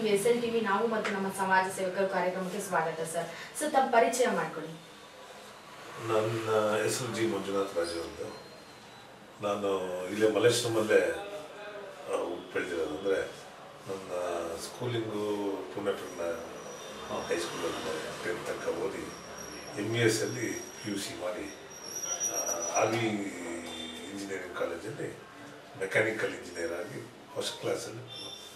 TV S L TV ನಾವು ಮತ್ತು ನಮ್ಮ ಸಮಾಜ ಸೇವಕರ ಕಾರ್ಯಕ್ರಮಕ್ಕೆ ಸ್ವಾಗತ ಸರ್ ಸರ್ ತಮ್ಮ ಪರಿಚಯ ಮಾಡ್ಕೊಳ್ಳಿ ನನ್ನ ಹೆಸರು ಜಿ ಮಂಜುನಾಥ್ ರಾಜು ಅಂತ ನಾನು ಇಲ್ಲೇ ಮಲ್ಲೇಶ್ವರಮಲ್ಲೇ ಹುಟ್ಟು ಬೆಳೆದಿರೋದು ಅಂದರೆ ನನ್ನ ಸ್ಕೂಲಿಂಗು ಪುಣೆಪುರ್ಣ ಹೈಸ್ಕೂಲಲ್ಲಿ ಟೆಂತ್ ತನಕ ಓದಿ ಎಮ್ ಇ ಎಸ್ ಅಲ್ಲಿ ಪಿ ಯು ಸಿ ಮಾಡಿ ಆರ್ ವಿ ಇಂಜಿನಿಯರಿಂಗ್ ಕಾಲೇಜಲ್ಲಿ ಮೆಕ್ಯಾನಿಕಲ್ ಇಂಜಿನಿಯರ್ ಆಗಿ ಫಸ್ಟ್ ಕ್ಲಾಸಲ್ಲಿ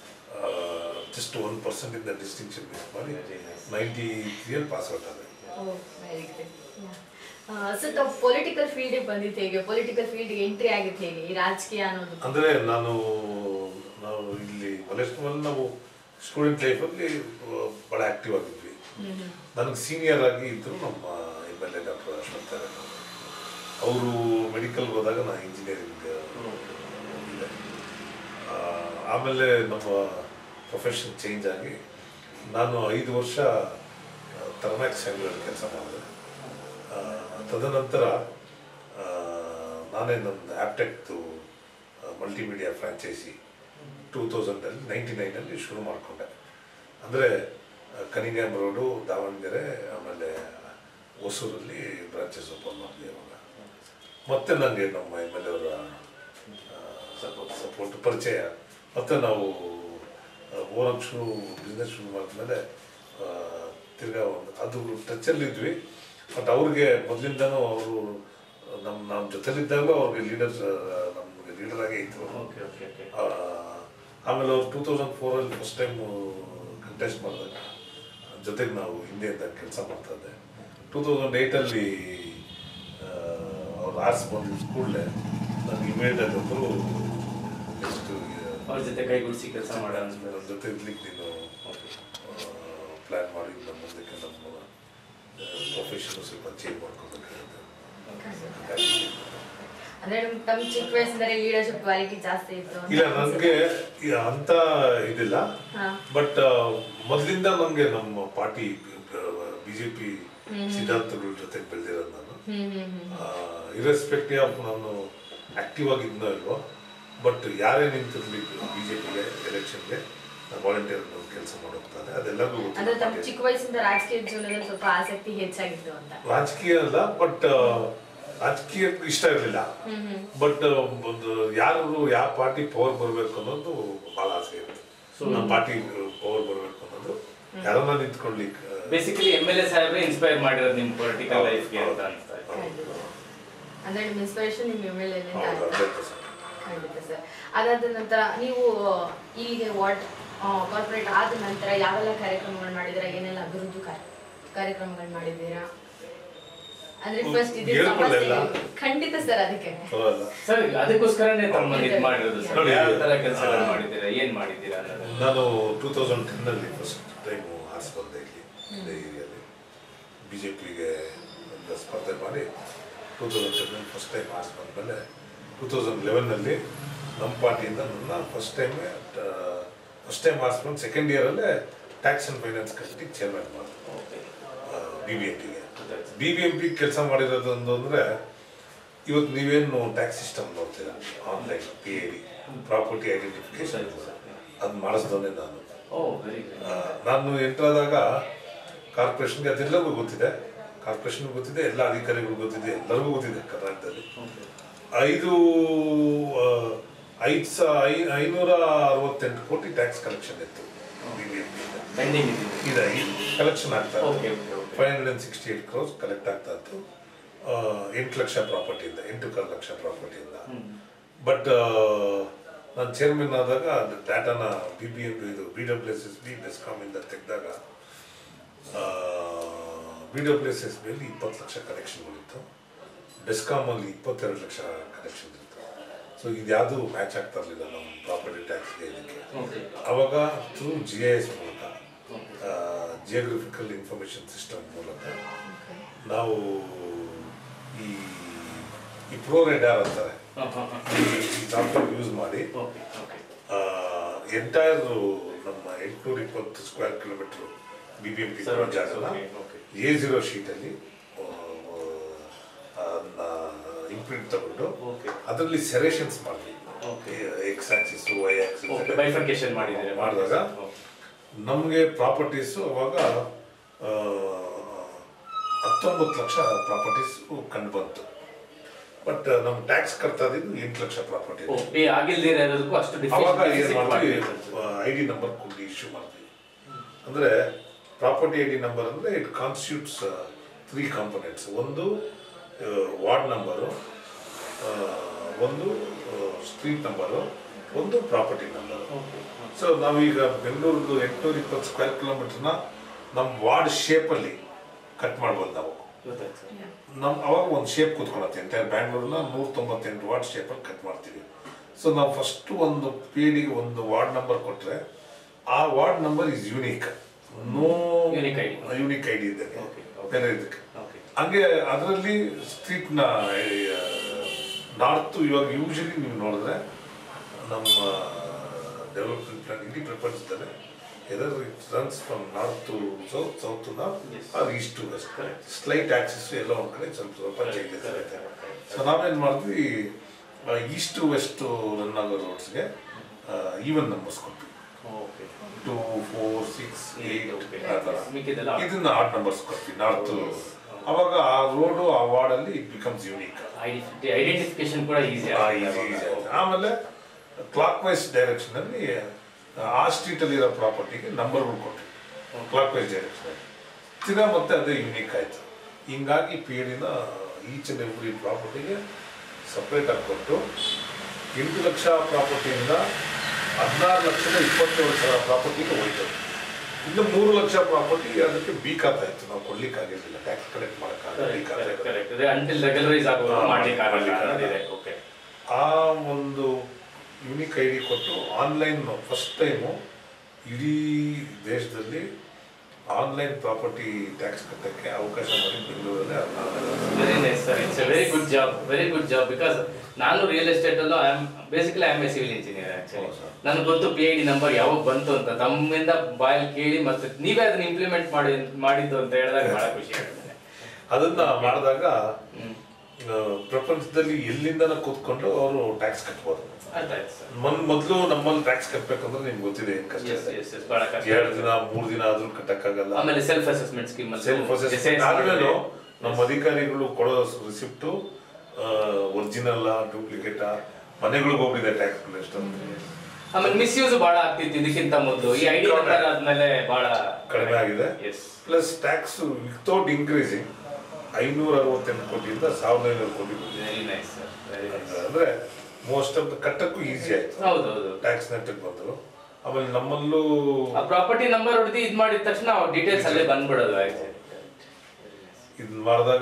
ಜಸ್ಟ್ ಒನ್ ಪರ್ಸೆಂಟಿಂದ ಡಿಸ್ಟಿಂಕ್ಷನ್ ಮಿಸ್ ಮಾಡಿ ನೈಂಟಿ ತ್ರೀಯಲ್ಲಿ ಪಾಸ್ ಔಟ್ ಆದೆ ವೆರಿ ಗುಡ್ ಸರ್ ತಾವು ಪೊಲಿಟಿಕಲ್ ಫೀಲ್ಡಿಗೆ ಬಂದಿದ್ದು ಹೇಗೆ ಪೊಲಿಟಿಕಲ್ ಫೀಲ್ಡ್ಗೆ ಎಂಟ್ರಿ ಆಗಿದ್ದು ಹೇಗೆ ಈ ರಾಜಕೀಯ ಅನ್ನೋದು ಅಂದರೆ ನಾನು ನಾವು ಇಲ್ಲಿ ಮಲೇಶ್ವರಲ್ಲಿ ನಾವು ಸ್ಟೂಡೆಂಟ್ ಲೈಫಲ್ಲಿ ಭಾಳ ಆ್ಯಕ್ಟಿವ್ ಆಗಿದ್ವಿ ನನಗೆ ಸೀನಿಯರ್ ಆಗಿ ಇದ್ದರು ನಮ್ಮ M L A doctor Ashwath ಅವರು ಮೆಡಿಕಲ್ಗೆ ಹೋದಾಗ ನಾನು ಇಂಜಿನಿಯರಿಂಗ್ ಹೋಗಿದ್ದೆ ಆ, ಆಮೇಲೆ ನಮ್ಮ ಪ್ರೊಫೆಷನ್ ಚೇಂಜ್ ಆಗಿ ನಾನು ಐದು ವರ್ಷ ತರ್ಮ್ಯಾಕ್ಸ್ ಸ್ಯಾಂಗ್ಲಲ್ಲಿ ಕೆಲಸ ಮಾಡಿದೆ ಆ, ತದನಂತರ ಆ, ನಾನೇ ನನ್ನ ಆ್ಯಪ್ಟೆಕ್ದು ಮಲ್ಟಿಮೀಡಿಯಾ ಫ್ರಾಂಚೈಸಿ ಟೂ ತೌಸಂಡಲ್ಲಿ ನೈಂಟಿ ನೈನಲ್ಲಿ ಶುರು ಮಾಡಿಕೊಂಡೆ ಅಂದರೆ ಕನಿಗ್ಯಾಮ್ ರೋಡು ದಾವಣಗೆರೆ ಆಮೇಲೆ ಹೊಸೂರಲ್ಲಿ ಬ್ರಾಂಚಸ್ ಓಪನ್ ಮಾಡಿದೆ ಅವಾಗ ಮತ್ತೆ ನನಗೆ ನಮ್ಮ ಎಮ್ ಎಲ್ ಅವರ ಸಪೋರ್ಟ್ ಸಪೋರ್ಟ್ ಪರಿಚಯ ಮತ್ತು ನಾವು ಓನರ್ ಶುರು ಬಿಸ್ನೆಸ್ ಶುರು ಮಾಡಿದ್ಮೇಲೆ ಆ, ತಿರ್ಗಾ ಒಂದು ಅದು ಟಚಲ್ಲಿದ್ವಿ ಬಟ್ ಅವ್ರಿಗೆ ಮೊದಲಿಂದನೂ ಅವರು ನಮ್ಮ ನಮ್ಮ ಜೊತೆಲಿದ್ದಾಗಲೂ ಅವ್ರಿಗೆ ಲೀಡರ್ಸ್ ನಮಗೆ ಲೀಡರ್ ಆಗೇ ಇತ್ತು ಓಕೆ ಓಕೆ ಓಕೆ ಆ, ಆಮೇಲೆ ಅವ್ರು ಟೂ ತೌಸಂಡ್ ಫೋರಲ್ಲಿ ಫಸ್ಟ್ ಟೈಮ್ ಕಂಟೆಸ್ಟ್ ಮಾಡಿದಾಗ ಜೊತೆಗೆ ನಾವು ಹಿಂದೆಯಿಂದ ಕೆಲಸ ಮಾಡ್ತಾ ಇದ್ದೆ ಟೂ ತೌಸಂಡ್ ಏಯ್ಟಲ್ಲಿ ಅವ್ರು ಆರ್ಸ್ ಬಂದಿದ್ದ ಕೂಡಲೇ ನನಗೆ ಇಮಿಡಿಯೇಟ್ ಒಬ್ಬರು ನೆಕ್ಸ್ಟ್ ಅವ್ರ ಜೊತೆ ಕೈಗೂಡಿಸಿ ಕೆಲಸ ಮಾಡೋಣ ಅಂತ ನನ್ನ ಜೊತೆ ಇರ್ಲಿಕ್ಕೆ ನೀನು ಪ್ಲ್ಯಾನ್ ಮಾಡಿ ನಮ್ಮ ಮುಂದಕ್ಕೆ ನಮ್ಮ ಪ್ರೊಫೆಷನ್ ಸ್ವಲ್ಪ ಚೇಂಜ್ ಮಾಡ್ಕೊಬೇಕಾಗುತ್ತೆ ಹಾಗಾಗಿ ಅಂದ್ರೆ ನಿಮ್ ತಮ್ಮ ಚಿಕ್ಕ ವಯಸ್ಸಿಂದಲೇ ಲೀಡರ್ಶಿಪ್ ಕ್ವಾಲಿಟಿ ಜಾಸ್ತಿ ಇತ್ತು ಅಂತ ಇಲ್ಲ ಅನ್ಸುತ್ತೆ. ನನಗೆ ಅಂತ ಇದಿಲ್ಲ ಹಾ. ಬಟ್ ಮೊದಲಿಂದ ನನಗೆ ನಮ್ಮ ಪಾರ್ಟಿ ಬಿಜೆಪಿ ಸಿದ್ಧಾಂತಗಳ ಜೊತೆ ಬೆಳೆದಿರೋದು ನಾನು ಹ್ಮ್ ಹ್ಮ್ ಹ್ಮ್ ಇರೆಸ್ಪೆಕ್ಟಿವ್ ಆಫ್ ನಾನು ಆಕ್ಟಿವ್ ಆಗಿದ್ನೋ ಇಲ್ವೋ ಬಟ್ ಯಾರೇ ನಿಂತಿರ್ಲಿ ಬಿಜೆಪಿಗೆ ಎಲೆಕ್ಷನ್ಗೆ ನಾನು ವಾಲಂಟಿಯರ್ ಕೆಲಸ ಮಾಡೋಗ್ತಾನೆ ಅದೆಲ್ಲರಿಗೂ ಅಂದ್ರೆ ತಮ್ಮ ಗೊತ್ತಿದೆ ಚಿಕ್ಕ ವಯಸ್ಸಿಂದ ರಾಜಕೀಯ ಜೀವನದಲ್ಲಿ ಸ್ವಲ್ಪ ಆಸಕ್ತಿ ಹೆಚ್ಚಾಗಿತ್ತು ಅಂತ ರಾಜಕೀಯ ಅಲ್ಲ ಬಟ್ ರಾಜಕೀಯ ಇಷ್ಟ ಇರಲಿಲ್ಲ ಹ್ಮ್ ಹ್ಮ್ ಬಟ್ ಒಂದು ಯಾರು ಯಾವ ಪಾರ್ಟಿ ಪವರ್ ಬರಬೇಕು ಅನ್ನೋದು ಭಾಳ ಆಸೆ ಇರುತ್ತೆ ನಮ್ಮ ಪಾರ್ಟಿ ಪವರ್ ಬರಬೇಕು ಅನ್ನೋದು ಯಾರನ್ನ ನಿಂತ್ಕೊಳ್ಲಿಕ್ಕೆ ಬೇಸಿಕಲಿ ಎಮ್ ಎಲ್ ಎ ಸಾಹೇಬ್ರೆ ಇನ್ಸ್ಪೈರ್ ಮಾಡಿರೋದು ನಿಮ್ಮ ಪೊಲಿಟಿಕಲ್ ಲೈಫ್ಗೆ ಅಂತ ಅನಿಸ್ತಾ ಇದೆ ಖಂಡಿತ. ಅಂದ್ರೆ ನಿಮ್ಮ ಇನ್ಸ್ಪಿರೇಷನ್ ನಿಮ್ಮ ಎಮ್ ಎಲ್ ಎ ಹೌದು, ಹಂಡ್ರೆಡ್ ಪರ್ಸೆಂಟ್ ಖಂಡಿತ ಸರ್ ಅದಾದ ನಂತರ ನೀವು ಇಲ್ಲಿಗೆ ವಾರ್ಡ್ ಕಾರ್ಪೊರೇಟ್ ಆದ ನಂತರ ಯಾವೆಲ್ಲ ಕಾರ್ಯಕ್ರಮಗಳು ಮಾಡಿದ್ದೀರಾ ಏನೆಲ್ಲ ಅಭಿವೃದ್ಧಿ ಕಾರ್ಯ ಕಾರ್ಯಕ್ರಮಗಳು ಮಾಡಿದ್ದೀರಾ ಅಂದ್ರೆ ಫಸ್ಟ್ ಇದೆ ಹೇಳ್ಕೊಳ್ಳಲ್ಲ. ಸಮಸ್ಯೆ ಖಂಡಿತ ಸರ್ ಅದಕ್ಕೆ ಪರವಾಗಿಲ್ಲ ಸರ್ ಅದಕ್ಕೋಸ್ಕರನೇ ತಮ್ಮನ್ನು ಇದು ಮಾಡಿರೋದು ಸರ್ ನೋಡಿ, ಯಾವ ತರ ಕೆಲಸಗಳು ಆ, ಮಾಡಿದ್ದೀರಾ ಏನ್ ಮಾಡಿದ್ದೀರಾ ಅನ್ನೋದು ನಾನು ಟೂ ತೌಸಂಡ್ ಟೆನ್ನಲ್ಲಿ ಫಸ್ಟ್ ಟೈಮು ಆರ್ಸ್ ಬಂದೆ ಇಲ್ಲಿ ಇಲ್ಲೇ ಏರಿಯಲ್ಲಿ ಬಿ ಜೆ ಪಿಗೆ ಒಂದು ಸ್ಪರ್ಧೆ ಮಾಡಿ ಟೂ ತೌಸಂಡ್ ಟೆನ್ನಲ್ಲಿ ಫಸ್ಟ್ ಟೈಮ್ ಆರ್ಸ್ ಬಂದಮೇಲೆ ಟೂ ತೌಸಂಡ್ ಲೆವೆನ್ನಲ್ಲಿ ನಮ್ಮ ಪಾರ್ಟಿಯಿಂದ ನನ್ನ ಫಸ್ಟ್ ಟೈಮ್ ಫಸ್ಟ್ ಟೈಮ್ ಆರ್ಸ್ ಬಂದು ಸೆಕೆಂಡ್ ಇಯರಲ್ಲೇ tax and finance committee chairman ಮಾಡಿದೆ ಓಕೆ ಬಿ ಬಿ ಎಂ ಪಿಗೆ ಬಿ ಬಿ ಎಂ ಪಿ ಕೆಲಸ ಮಾಡಿರೋದು ಒಂದು ಅಂದರೆ ಇವತ್ತು ನೀವೇನು ಟ್ಯಾಕ್ಸ್ ಸಿಸ್ಟಮ್ ನೋಡ್ತೀರಾ online P A D property identification ಅದು ಮಾಡಿಸ್ದವನೇ ನಾನು ಓ ವೆರಿ ಗುಡ್ ಆ, ನಾನು ಎಂಟ್ರಾದಾಗ ಕಾರ್ಪೊರೇಷನ್ಗೆ ಅದೆಲ್ಲರಿಗೂ ಗೊತ್ತಿದೆ ಕಾರ್ಪೊರೇಷನ್ಗೂ ಗೊತ್ತಿದೆ ಎಲ್ಲ ಅಧಿಕಾರಿಗಳಿಗೂ ಗೊತ್ತಿದೆ ಎಲ್ಲರಿಗೂ ಗೊತ್ತಿದೆ ಕರ್ನಾಟಕದಲ್ಲಿ ಐದು ಆ, ಐದು ಸ ಐ ಐನೂರ ಅರವತ್ತೆಂಟು ಕೋಟಿ ಟ್ಯಾಕ್ಸ್ ಕಲೆಕ್ಷನ್ ಇತ್ತು ಬಿ ಬಿ ಎಂ ಪಿಯಿಂದ ಪೆಂಡಿಂಗ್ ಇದೆ ಇದೆ ಕಲೆಕ್ಷನ್ ಆಗ್ತಾ Okay, okay, okay. Five hundred and sixty eight crores collect ಆಗ್ತಾ ಇತ್ತು ಆ, ಎಂಟು ಲಕ್ಷ ಪ್ರಾಪರ್ಟಿಯಿಂದ ಎಂಟು ಕಾಲು ಲಕ್ಷ ಪ್ರಾಪರ್ಟಿಯಿಂದ ಬಟ್ ನಾನು ಚೇರ್ಮನ್ ಆದಾಗ ಡಾಟಾನ ಬಿ ಬಿ ಎಂ ಇದು B W S S B ಬೆಸ್ಕಾಮಿಂದ ತೆಗೆದಾಗ ಬಿ ಡಬ್ಲ್ಯೂ ಎಸ್ ಎಸ್ ಬಿಯಲ್ಲಿ ಇಪ್ಪತ್ತು ಲಕ್ಷ ಕಲೆಕ್ಷನ್ಗಳಿತ್ತು ಬೆಸ್ಕಾಮಲ್ಲಿ ಇಪ್ಪತ್ತೆರಡು ಲಕ್ಷ ಕಲೆಕ್ಷನ್ ಇತ್ತು ಸೊ ಇದ್ಯಾವುದು ಮ್ಯಾಚ್ ಆಗ್ತಾ ಇರಲಿಲ್ಲ ನಮ್ಮ ಪ್ರಾಪರ್ಟಿ ಟ್ಯಾಕ್ಸ್ಗೆ ಇದಕ್ಕೆ ಓಕೆ ಅವಾಗ ಥ್ರೂ ಜಿ ಐ ಎಸ್ ಮೂಲಕ ಜಿಯೋಗ್ರಫಿಕಲ್ ಇನ್ಫಾರ್ಮೇಷನ್ ಸಿಸ್ಟಮ್ ಮೂಲಕ ನಾವು ಈ ಈ ಪ್ರೋ ರೆಡಾರ್ ಅಂತಾರೆ ಈ ಸಾಫ್ಟ್ವೇರ್ ಯೂಸ್ ಮಾಡಿ ಓಕೆ ಓಕೆ ಎಂಟೈರ್ ನಮ್ಮ ಎಂಟುನೂರ ಇಪ್ಪತ್ತು square kilometre B B M P Sir, ಜಾಗನ okay, okay. ಎ ಜೀರೋ ಶೀಟಲ್ಲಿ ಅದನ್ನ ಇಂಪ್ರಿಂಟ್ ತಗೊಂಡು Okay. ಅದರಲ್ಲಿ ಸೆರೇಷನ್ಸ್ ಮಾಡಿದ್ವಿ Okay. X axis Y okay bifurcation ಮಾಡಿದ್ದೀರಾ ಮಾಡಿದಾಗ ನಮಗೆ ಪ್ರಾಪರ್ಟೀಸು ಅವಾಗ ಆ, ಹತ್ತೊಂಬತ್ತು ಲಕ್ಷ ಪ್ರಾಪರ್ಟೀಸ್ ಕಂಡು ಬಂತು ಬಟ್ ನಮ್ಮ ಟ್ಯಾಕ್ಸ್ ಕಟ್ತಾ ಇದ್ದು ಎಂಟು ಲಕ್ಷ ಪ್ರಾಪರ್ಟಿ ಓ ಪೇ ಆಗಿಲ್ದೇ ಇರೋದಕ್ಕೂ ಅಷ್ಟು ಅವಾಗ ಏನು ಡಿಫಿಷಿಯನ್ಸಿ ಮಾಡ್ತೀವಿ ಮಾಡ್ತೀವಿ ಐ ಡಿ ನಂಬರ್ ಕೊಟ್ಟು ಇಶ್ಯೂ ಮಾಡ್ತೀವಿ ಅಂದರೆ ಪ್ರಾಪರ್ಟಿ ಐ ಡಿ ನಂಬರ್ ಅಂದರೆ ಇಟ್ ಕಾನ್ಸ್ಟಿಟ್ಯೂಟ್ಸ್ ತ್ರೀ ಕಾಂಪೊನೆಂಟ್ಸ್ ಒಂದು ವಾರ್ಡ್ ನಂಬರು ಒಂದು ಸ್ಟ್ರೀಟ್ ನಂಬರು ಒಂದು ಪ್ರಾಪರ್ಟಿ ನಂಬರು ಸೊ ನಾವೀಗ ಬೆಂಗಳೂರದ್ದು ಎಂಟುನೂರ ಇಪ್ಪತ್ತು ಸ್ಕ್ವೇರ್ ಕಿಲೋಮೀಟರ್ನ ನಮ್ಮ ವಾರ್ಡ್ ಶೇಪಲ್ಲಿ ಕಟ್ ಮಾಡ್ಬೋದು ನಾವು ಗೊತ್ತಾಯ್ತು ಸರ್ ನಮ್ಮ ಅವಾಗ ಒಂದು ಶೇಪ್ ಕೂತ್ಕೊಳತ್ತೆ ಎಂಟೈರ್ ಬ್ಯಾಂಗ್ಳೂರ್ನ ನೂರ ತೊಂಬತ್ತೆಂಟು ವಾರ್ಡ್ ಶೇಪಲ್ಲಿ ಕಟ್ ಮಾಡ್ತೀವಿ ಸೊ ನಾವು ಫಸ್ಟ್ ಒಂದು ಪೀಳಿಗೆ ಒಂದು ವಾರ್ಡ್ ನಂಬರ್ ಕೊಟ್ಟರೆ ಆ ward number is unique no Unique ID. Unique I D ಇದೆ Okay, okay. ಬೇರೆ ಇದಕ್ಕೆ ಓಕೆ ಹಂಗೆ ಅದರಲ್ಲಿ ಸ್ಟ್ರೀಟ್ನ ನಾರ್ತ್ ಇವಾಗ ಯೂಶಲಿ ನೀವು ನೋಡಿದ್ರೆ ನಮ್ಮ ಡೆವಲಪ್ಮೆಂಟ್ ಪ್ಲಾನ್ ಇಡೀ ಪ್ರಪಂಚದಲ್ಲಿ either it runs from north to south south to north Yes. Or east to west Correct. Slight axis ಎಲ್ಲ ಒಂದು ಕಡೆ ಸ್ವಲ್ಪ ಸ್ವಲ್ಪ ಚೇಂಜಸ್ Correct, ಇರುತ್ತೆ correct. ಸೊ ನಾವೇನು ಮಾಡಿದ್ವಿ ಈಸ್ಟ್ ಟು ವೆಸ್ಟ್ ರನ್ ಆಗೋ ರೋಡ್ಸ್ಗೆ ಈವನ್ ನಂಬರ್ಸ್ ಕೊಟ್ವಿ okay two four six eight Okay. ಆ ಥರ ಮಿಕ್ಕಿದ್ದೆಲ್ಲ ಇದನ್ನ ಆಟ್ ನಂಬರ್ಸ್ ಕೊಟ್ವಿ ನಾರ್ತ್ ಅವಾಗ ಆ ರೋಡು ಆ ವಾರ್ಡಲ್ಲಿ ಇಟ್ ಬಿಕಮ್ಸ್ ಯೂನಿಕ್ ಐಡೆಂಟಿಫಿಕೇಶನ್ ಕೂಡ ಈಸಿ ಆಮೇಲೆ ಕ್ಲಾಕ್ ವೈಸ್ ಡೈರೆಕ್ಷನ್ ಅಲ್ಲಿ ಆ ಸ್ಟ್ರೀಟ್ ಅಲ್ಲಿ ಇರೋ ಪ್ರಾಪರ್ಟಿಗೆ ನಂಬರ್ಗಳು ಕೊಟ್ವಿ ಕ್ಲಾಕ್ ವೈಸ್ ಡೈರೆಕ್ಷನ್ ತಿರ್ಗಾ ಮತ್ತೆ ಅದೇ ಯೂನಿಕ್ ಆಯ್ತು ಹಿಂಗಾಗಿ ಪೀಳಿನ ಈಚ್ ಅಂಡ್ ಎವ್ರಿ ಪ್ರಾಪರ್ಟಿಗೆ ಸಪ್ರೇಟ್ ಆಗಿ ಕೊಟ್ಟು ಎಂಟು ಲಕ್ಷ ಪ್ರಾಪರ್ಟಿಯಿಂದ ಹದಿನಾರು ಲಕ್ಷದ ಇಪ್ಪತ್ತೇಳು ಸಾವಿರ ಪ್ರಾಪರ್ಟಿಗೆ ಹೋಯ್ತು ಇನ್ನು ಮೂರು ಲಕ್ಷ ಪ್ರಾಪರ್ಟಿ ಅದಕ್ಕೆ ಬಿ ಖಾತಾ ಇತ್ತು ನಾವು ಕೊಡ್ಲಿಕ್ಕಾಗಿರ್ಲಿಲ್ಲ ಟ್ಯಾಕ್ಸ್ ಕಲೆಕ್ಟ್ ಮಾಡೋಕ್ಕಾಗಲ್ಲ ಬಿ ಖಾತಾ ಇತ್ತು. ಕರೆಕ್ಟ್ ಅದೇ ಅಂಟಿಲ್ ರೆಗ್ಯುಲರೈಸ್ ಆಗುವ ಹಾ, ಮಾಡ್ಲಿಕ್ಕೆ ಆಗಲ್ಲ ಮಾಡ್ಲಿಕ್ಕೆ ಆಗಲ್ಲ. ಅನ್ನೋದಿದೆ ಓಕೆ ಆ ಒಂದು ಯುನಿಕ್ ಐ ಡಿ ಕೊಟ್ಟು ಆನ್ಲೈನ್ ಫಸ್ಟ್ ಟೈಮು ಇಡೀ ದೇಶದಲ್ಲಿ ಆನ್ಲೈನ್ ಪ್ರಾಪರ್ಟಿ ಟ್ಯಾಕ್ಸ್ ಕಟ್ಟಕ್ಕೆ ಅವಕಾಶ ಮಾಡಿ ಬೆಂಗಳೂರಲ್ಲಿ very nice sir it's very good job very good job because ನಾನು ರಿಯಲ್ ಎಸ್ಟೇಟ್ ಅಲ್ಲೂ I am basically I am a civil engineer actually ಹೌದು sir. ನನಗೆ ಗೊತ್ತು ಪಿ ಐ ಡಿ ನಂಬರ್ ಯಾವಾಗ ಬಂತು ಅಂತ ತಮ್ಮಿಂದ ಬಾಯಲ್ಲಿ ಕೇಳಿ ಮತ್ತೆ ನೀವೇ ಅದನ್ನ ಇಂಪ್ಲಿಮೆಂಟ್ ಮಾಡಿ ಮಾಡಿದ್ದು ಅಂತ ಹೇಳಿದಾಗ ಬಹಳ ಖುಷಿ ಆಗ್ತದೆ ಅದನ್ನ ಮಾಡಿದಾಗ ಹ್ಮ್. ಆ, ಪ್ರಪಂಚದಲ್ಲಿ ಎಲ್ಲಿಂದನ ಕೂತ್ಕೊಂಡು ಅವರು ಟ್ಯಾಕ್ಸ್ ಕಟ್ಬೋದು ಅರ್ಥ ಆಯ್ತು ಸರ್ ಮೊನ್ ಮೊದಲು ನಮ್ಮಲ್ಲಿ ಟ್ಯಾಕ್ಸ್ ಕಟ್ಬೇಕಂದ್ರೆ ನಿಮ್ಗೆ ಗೊತ್ತಿದೆ ಏನ್ ಕಷ್ಟ ಎಸ್ ಇದೆ ಎಸ್ ಎಸ್ ಬಹಳ ಕಷ್ಟ ಎರಡು ದಿನ ಮೂರು ದಿನ ಆದ್ರೂ ಕಟ್ಟಕ್ಕಾಗಲ್ಲ ಆಮೇಲೆ self assessment scheme self assessment ಆದ್ಮೇಲೆ ನಮ್ಮ ಅಧಿಕಾರಿಗಳು ಕೊಡೋ ರಿಸಿಪ್ಟು ಒರಿಜಿನಲ್ ಡೂಪ್ಲಿಕೇಟ್ ಮನೆಗಳಿಗೆ ಹೋಗಿದೆ ಟ್ಯಾಕ್ಸ್ ಕಲೆಕ್ಟ್ ಆಮೇಲೆ ಮಿಸ್ಯೂಸ್ ಬಹಳ ಆಗ್ತಿತ್ತು ಇದಕ್ಕಿಂತ ಮೊದಲು ಈ ಐಡಿ ನಂಬರ್ ಆದ್ಮೇಲೆ ಬಹಳ ಕಡಿಮೆ ಆಗಿದೆ S plus tax without increasing ಐನೂರ ಅರವತ್ತೆಂಟು ಕೋಟಿಯಿಂದ ಸಾವಿರದ ಐನೂರು ಕೋಟಿ ಬಂದಿದೆ. Very nice sir very nice ಅಂದ್ರೆ ಮೋಸ್ಟ್ ಆಫ್ ದ ಕಟ್ಟಕ್ಕೂ ಈಸಿ ಆಯ್ತು ಹೌದು ಹೌದು ಟ್ಯಾಕ್ಸ್ ನೆಟ್ಟಕ್ಕೆ ಬಂದರು ಆಮೇಲೆ ನಮ್ಮಲ್ಲೂ ಆ ಪ್ರಾಪರ್ಟಿ ನಂಬರ್ ಹೊಡೆದು ಇದು ಮಾಡಿದ ತಕ್ಷಣ ಡೀಟೇಲ್ಸ್ ಅಲ್ಲೇ ಬಂದ್ಬಿಡೋದು ಆಕ್ಚುಲಿ ಇದನ್ನ ಮಾಡಿದಾಗ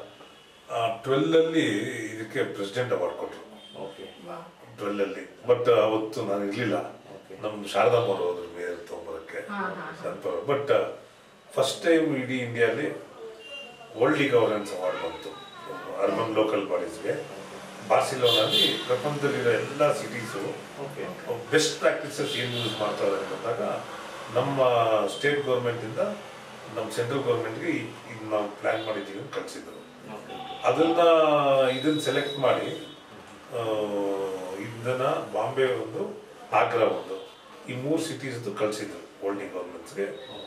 ಟ್ವೆಲ್ ಅಲ್ಲಿ ಇದಕ್ಕೆ ಪ್ರೆಸಿಡೆಂಟ್ ಅವಾರ್ಡ್ ಕೊಟ್ಟರು ಓಕೆ ಟ್ವೆಲ್ ಅಲ್ಲಿ ಬಟ್ ಅವತ್ತು ನಾನು ಇರ್ಲಿಲ್ಲ Okay. ನಮ್ಮ ಶಾರದಮ್ಮ ಅವರು ಹೋದ್ರು ಮೇಯರ್ ತೊಗೊಂಬರಕ್ಕೆ ಹಾ, ಹಾ, ಹಾ. ಬಟ್ ಫಸ್ಟ್ ಟೈಮ್ ಇಡೀ ಇಂಡಿಯಾಲಿ ವರ್ಲ್ಡ್ ಗವರ್ನೆನ್ಸ್ ಅವಾರ್ಡ್ ಬಂತು ಅರ್ಬನ್ ಲೋಕಲ್ ಬಾಡೀಸ್ಗೆ ಬಾರ್ಸಿಲೋನಲ್ಲಿ ಪ್ರಪಂಚದಲ್ಲಿರೋ ಎಲ್ಲ ಸಿಟೀಸು ಓಕೆ ಬೆಸ್ಟ್ ಪ್ರಾಕ್ಟೀಸಸ್ ಏನು ಯೂಸ್ ಮಾಡ್ತಾರೆ ಅಂದಾಗ ನಮ್ಮ ಸ್ಟೇಟ್ ಗೌರ್ಮೆಂಟಿಂದ ನಮ್ಮ ಸೆಂಟ್ರಲ್ ಗೌರ್ಮೆಂಟ್ಗೆ ಇದು ನಾವು ಪ್ಲ್ಯಾನ್ ಮಾಡಿದ್ದೀವಿ ಅಂತ ಕಳಿಸಿದ್ರು ಓಕೆ ಅದನ್ನ ಇದನ್ನ ಸೆಲೆಕ್ಟ್ ಮಾಡಿ ಆ, ಇದನ್ನ ಬಾಂಬೆ ಒಂದು ಆಗ್ರಾ ಒಂದು ಈ ಮೂರು ಸಿಟೀಸ್ದು ಕಳಿಸಿದ್ರು ಹೋಲ್ಡಿಂಗ್ ಗೌರ್ಮೆಂಟ್ಸ್ಗೆ